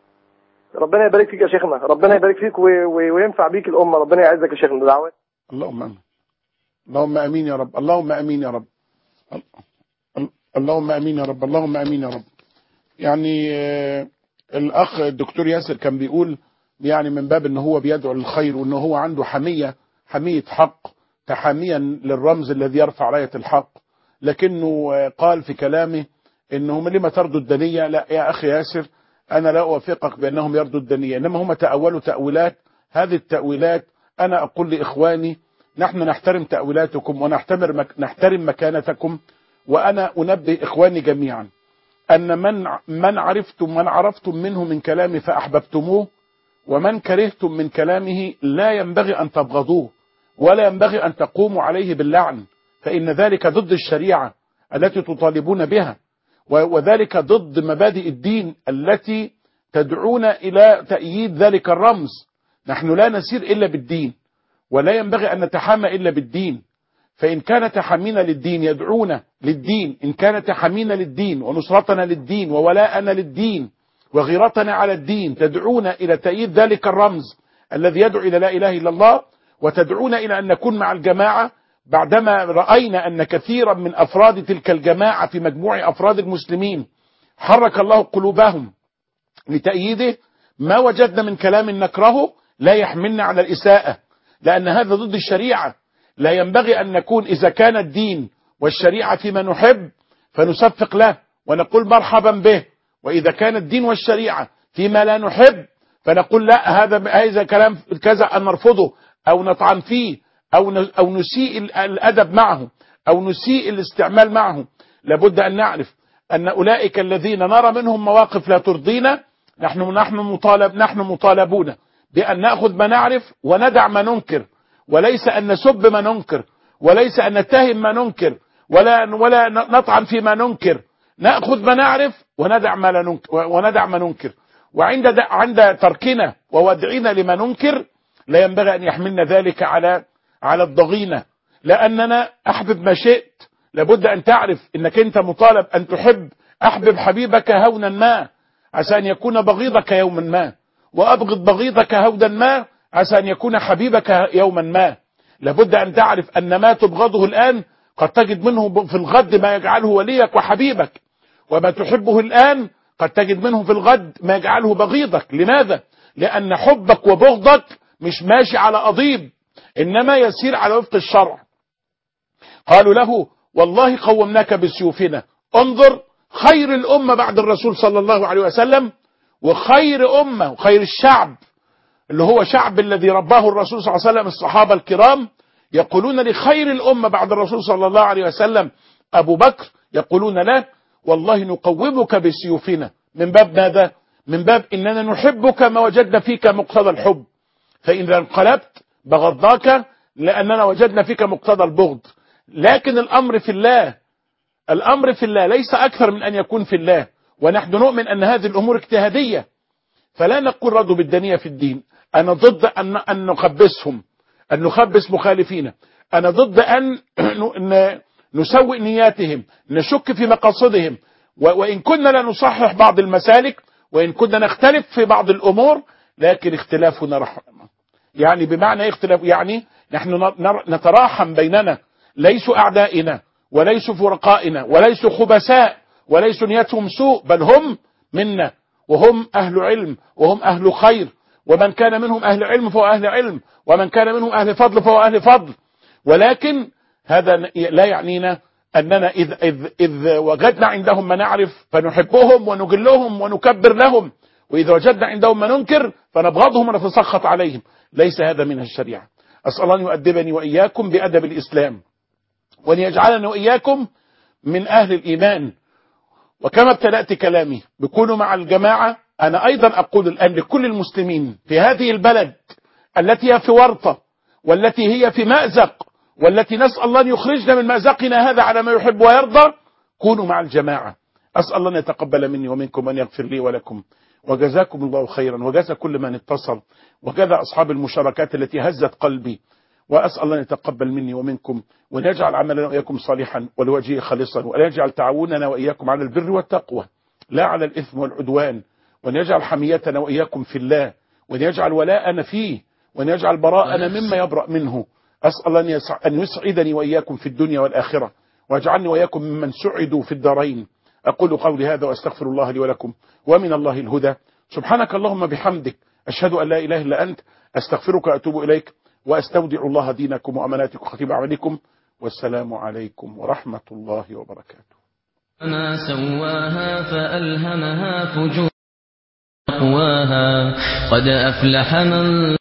ربنا يبارك فيك يا شيخنا ربنا يبارك فيك و... و... وينفع بيك الأمة ربنا يعزك يا شيخنا دعوات اللهم امين اللهم امين يا رب اللهم امين يا رب ال- ال- اللهم امين يا رب اللهم امين يا رب يعني آه، الاخ الدكتور ياسر كان بيقول يعني من باب ان هو بيدعو للخير وان هو عنده حميه حميه حق تحاميا للرمز الذي يرفع رايه الحق لكنه آه، قال في كلامه انهم لما ترضوا الدنيه لا يا اخي ياسر انا لا اوافقك بانهم يرضوا الدنيه انما هم تاولوا تاويلات هذه التاويلات انا اقول لاخواني نحن نحترم تاويلاتكم ونحترم مك نحترم مكانتكم وانا انبه اخواني جميعا ان من من عرفتم من عرفتم منه من كلامه فاحببتموه ومن كرهتم من كلامه لا ينبغي ان تبغضوه ولا ينبغي ان تقوموا عليه باللعن فان ذلك ضد الشريعه التي تطالبون بها و- وذلك ضد مبادئ الدين التي تدعونا الى تأييد ذلك الرمز نحن لا نسير الا بالدين ولا ينبغي ان نتحامى الا بالدين فإن كان تحمينا للدين يدعونا للدين إن كان تحمينا للدين ونصرتنا للدين وولاءنا للدين وغيرتنا على الدين تدعونا إلى تأييد ذلك الرمز الذي يدعو إلى لا إله إلا الله وتدعونا إلى أن نكون مع الجماعة بعدما رأينا أن كثيرا من أفراد تلك الجماعة في مجموع أفراد المسلمين حرك الله قلوبهم لتأييده ما وجدنا من كلام نكرهه لا يحملنا على الإساءة لأن هذا ضد الشريعة لا ينبغي أن نكون إذا كان الدين والشريعة فيما نحب فنصفق له ونقول مرحبا به وإذا كان الدين والشريعة فيما لا نحب فنقول لا هذا هذا كلام كذا أن نرفضه أو نطعن فيه أو ن- أو نسيء ال- الأدب معه أو نسيء الاستعمال معه لابد أن نعرف أن أولئك الذين نرى منهم مواقف لا ترضينا نحن نحن مطالب نحن مطالبون بأن نأخذ ما نعرف وندع ما ننكر وليس أن نسب ما ننكر وليس أن نتهم ما ننكر ولا ولا نطعن فيما ننكر نأخذ ما نعرف وندع ما لا ننكر وندع ما ننكر وعند د- عند تركنا وودعنا لما ننكر لا ينبغي أن يحملنا ذلك على على الضغينة لأننا أحبب ما شئت لابد أن تعرف أنك أنت مطالب أن تحب أحبب حبيبك هونا ما عسى أن يكون بغيضك يوما ما وأبغض بغيضك هودا ما عسى أن يكون حبيبك يوما ما لابد أن تعرف أن ما تبغضه الآن قد تجد منه في الغد ما يجعله وليك وحبيبك وما تحبه الآن قد تجد منه في الغد ما يجعله بغيضك لماذا؟ لأن حبك وبغضك مش ماشي على قضيب إنما يسير على وفق الشرع قالوا له والله قومناك بسيوفنا انظر خير الأمة بعد الرسول صلى الله عليه وسلم وخير أمة وخير الشعب اللي هو شعب الذي رباه الرسول صلى الله عليه وسلم الصحابة الكرام يقولون لخير الأمة بعد الرسول صلى الله عليه وسلم أبو بكر يقولون له والله نقومك بسيوفنا من باب ماذا من باب إننا نحبك ما وجدنا فيك مقتضى الحب فإذا انقلبت بغضناك لأننا وجدنا فيك مقتضى البغض لكن الأمر في الله الأمر في الله ليس أكثر من أن يكون في الله ونحن نؤمن أن هذه الأمور اجتهادية فلا نقول ردوا بالدنية في الدين أنا ضد أن, أن نخبسهم أن نخبس مخالفين أنا ضد أن ن- نسوء نياتهم نشك في مقاصدهم و- وإن كنا لا نصحح بعض المسالك وإن كنا نختلف في بعض الأمور لكن اختلافنا رحمة يعني بمعنى إيه اختلاف يعني نحن نر- نتراحم بيننا ليسوا أعدائنا وليسوا فرقائنا وليسوا خبثاء وليسوا نيتهم سوء بل هم منا وهم أهل علم وهم أهل خير ومن كان منهم أهل علم فهو أهل علم ومن كان منهم أهل فضل فهو أهل فضل ولكن هذا لا يعنينا أننا إذ, إذ, إذ وجدنا عندهم ما نعرف فنحبهم ونجلهم ونكبر لهم وإذا وجدنا عندهم ما ننكر فنبغضهم ونتسخط عليهم ليس هذا من الشريعة أسأل الله أن يؤدبني وإياكم بأدب الإسلام وأن يجعلنا وإياكم من أهل الإيمان وكما ابتدأت كلامي بكونوا مع الجماعة أنا أيضا أقول الآن لكل المسلمين في هذه البلد التي هي في ورطة والتي هي في مأزق والتي نسأل الله أن يخرجنا من مأزقنا هذا على ما يحب ويرضى كونوا مع الجماعة أسأل الله أن يتقبل مني ومنكم وأن يغفر لي ولكم وجزاكم الله خيرا وجزا كل من اتصل وجزا أصحاب المشاركات التي هزت قلبي وأسأل الله أن يتقبل مني ومنكم وأن يجعل عملنا وإياكم صالحا ولوجهه خالصا وأن يجعل تعاوننا وإياكم على البر والتقوى لا على الإثم والعدوان وأن يجعل حميتنا وإياكم في الله وأن يجعل ولاءنا فيه وأن يجعل براءنا مما يبرأ منه أسأل الله أن يسع- أن يسعدني وإياكم في الدنيا والآخرة واجعلني وإياكم ممن سعدوا في الدارين أقول قولي هذا وأستغفر الله لي ولكم ومن الله الهدى سبحانك اللهم بحمدك أشهد أن لا إله إلا أنت أستغفرك وأتوب إليك وأستودع الله دينكم وأماناتكم وخطيب أعمالكم والسلام عليكم ورحمة الله وبركاته ما سواها فألهمها فجورها تقواها قد أفلح من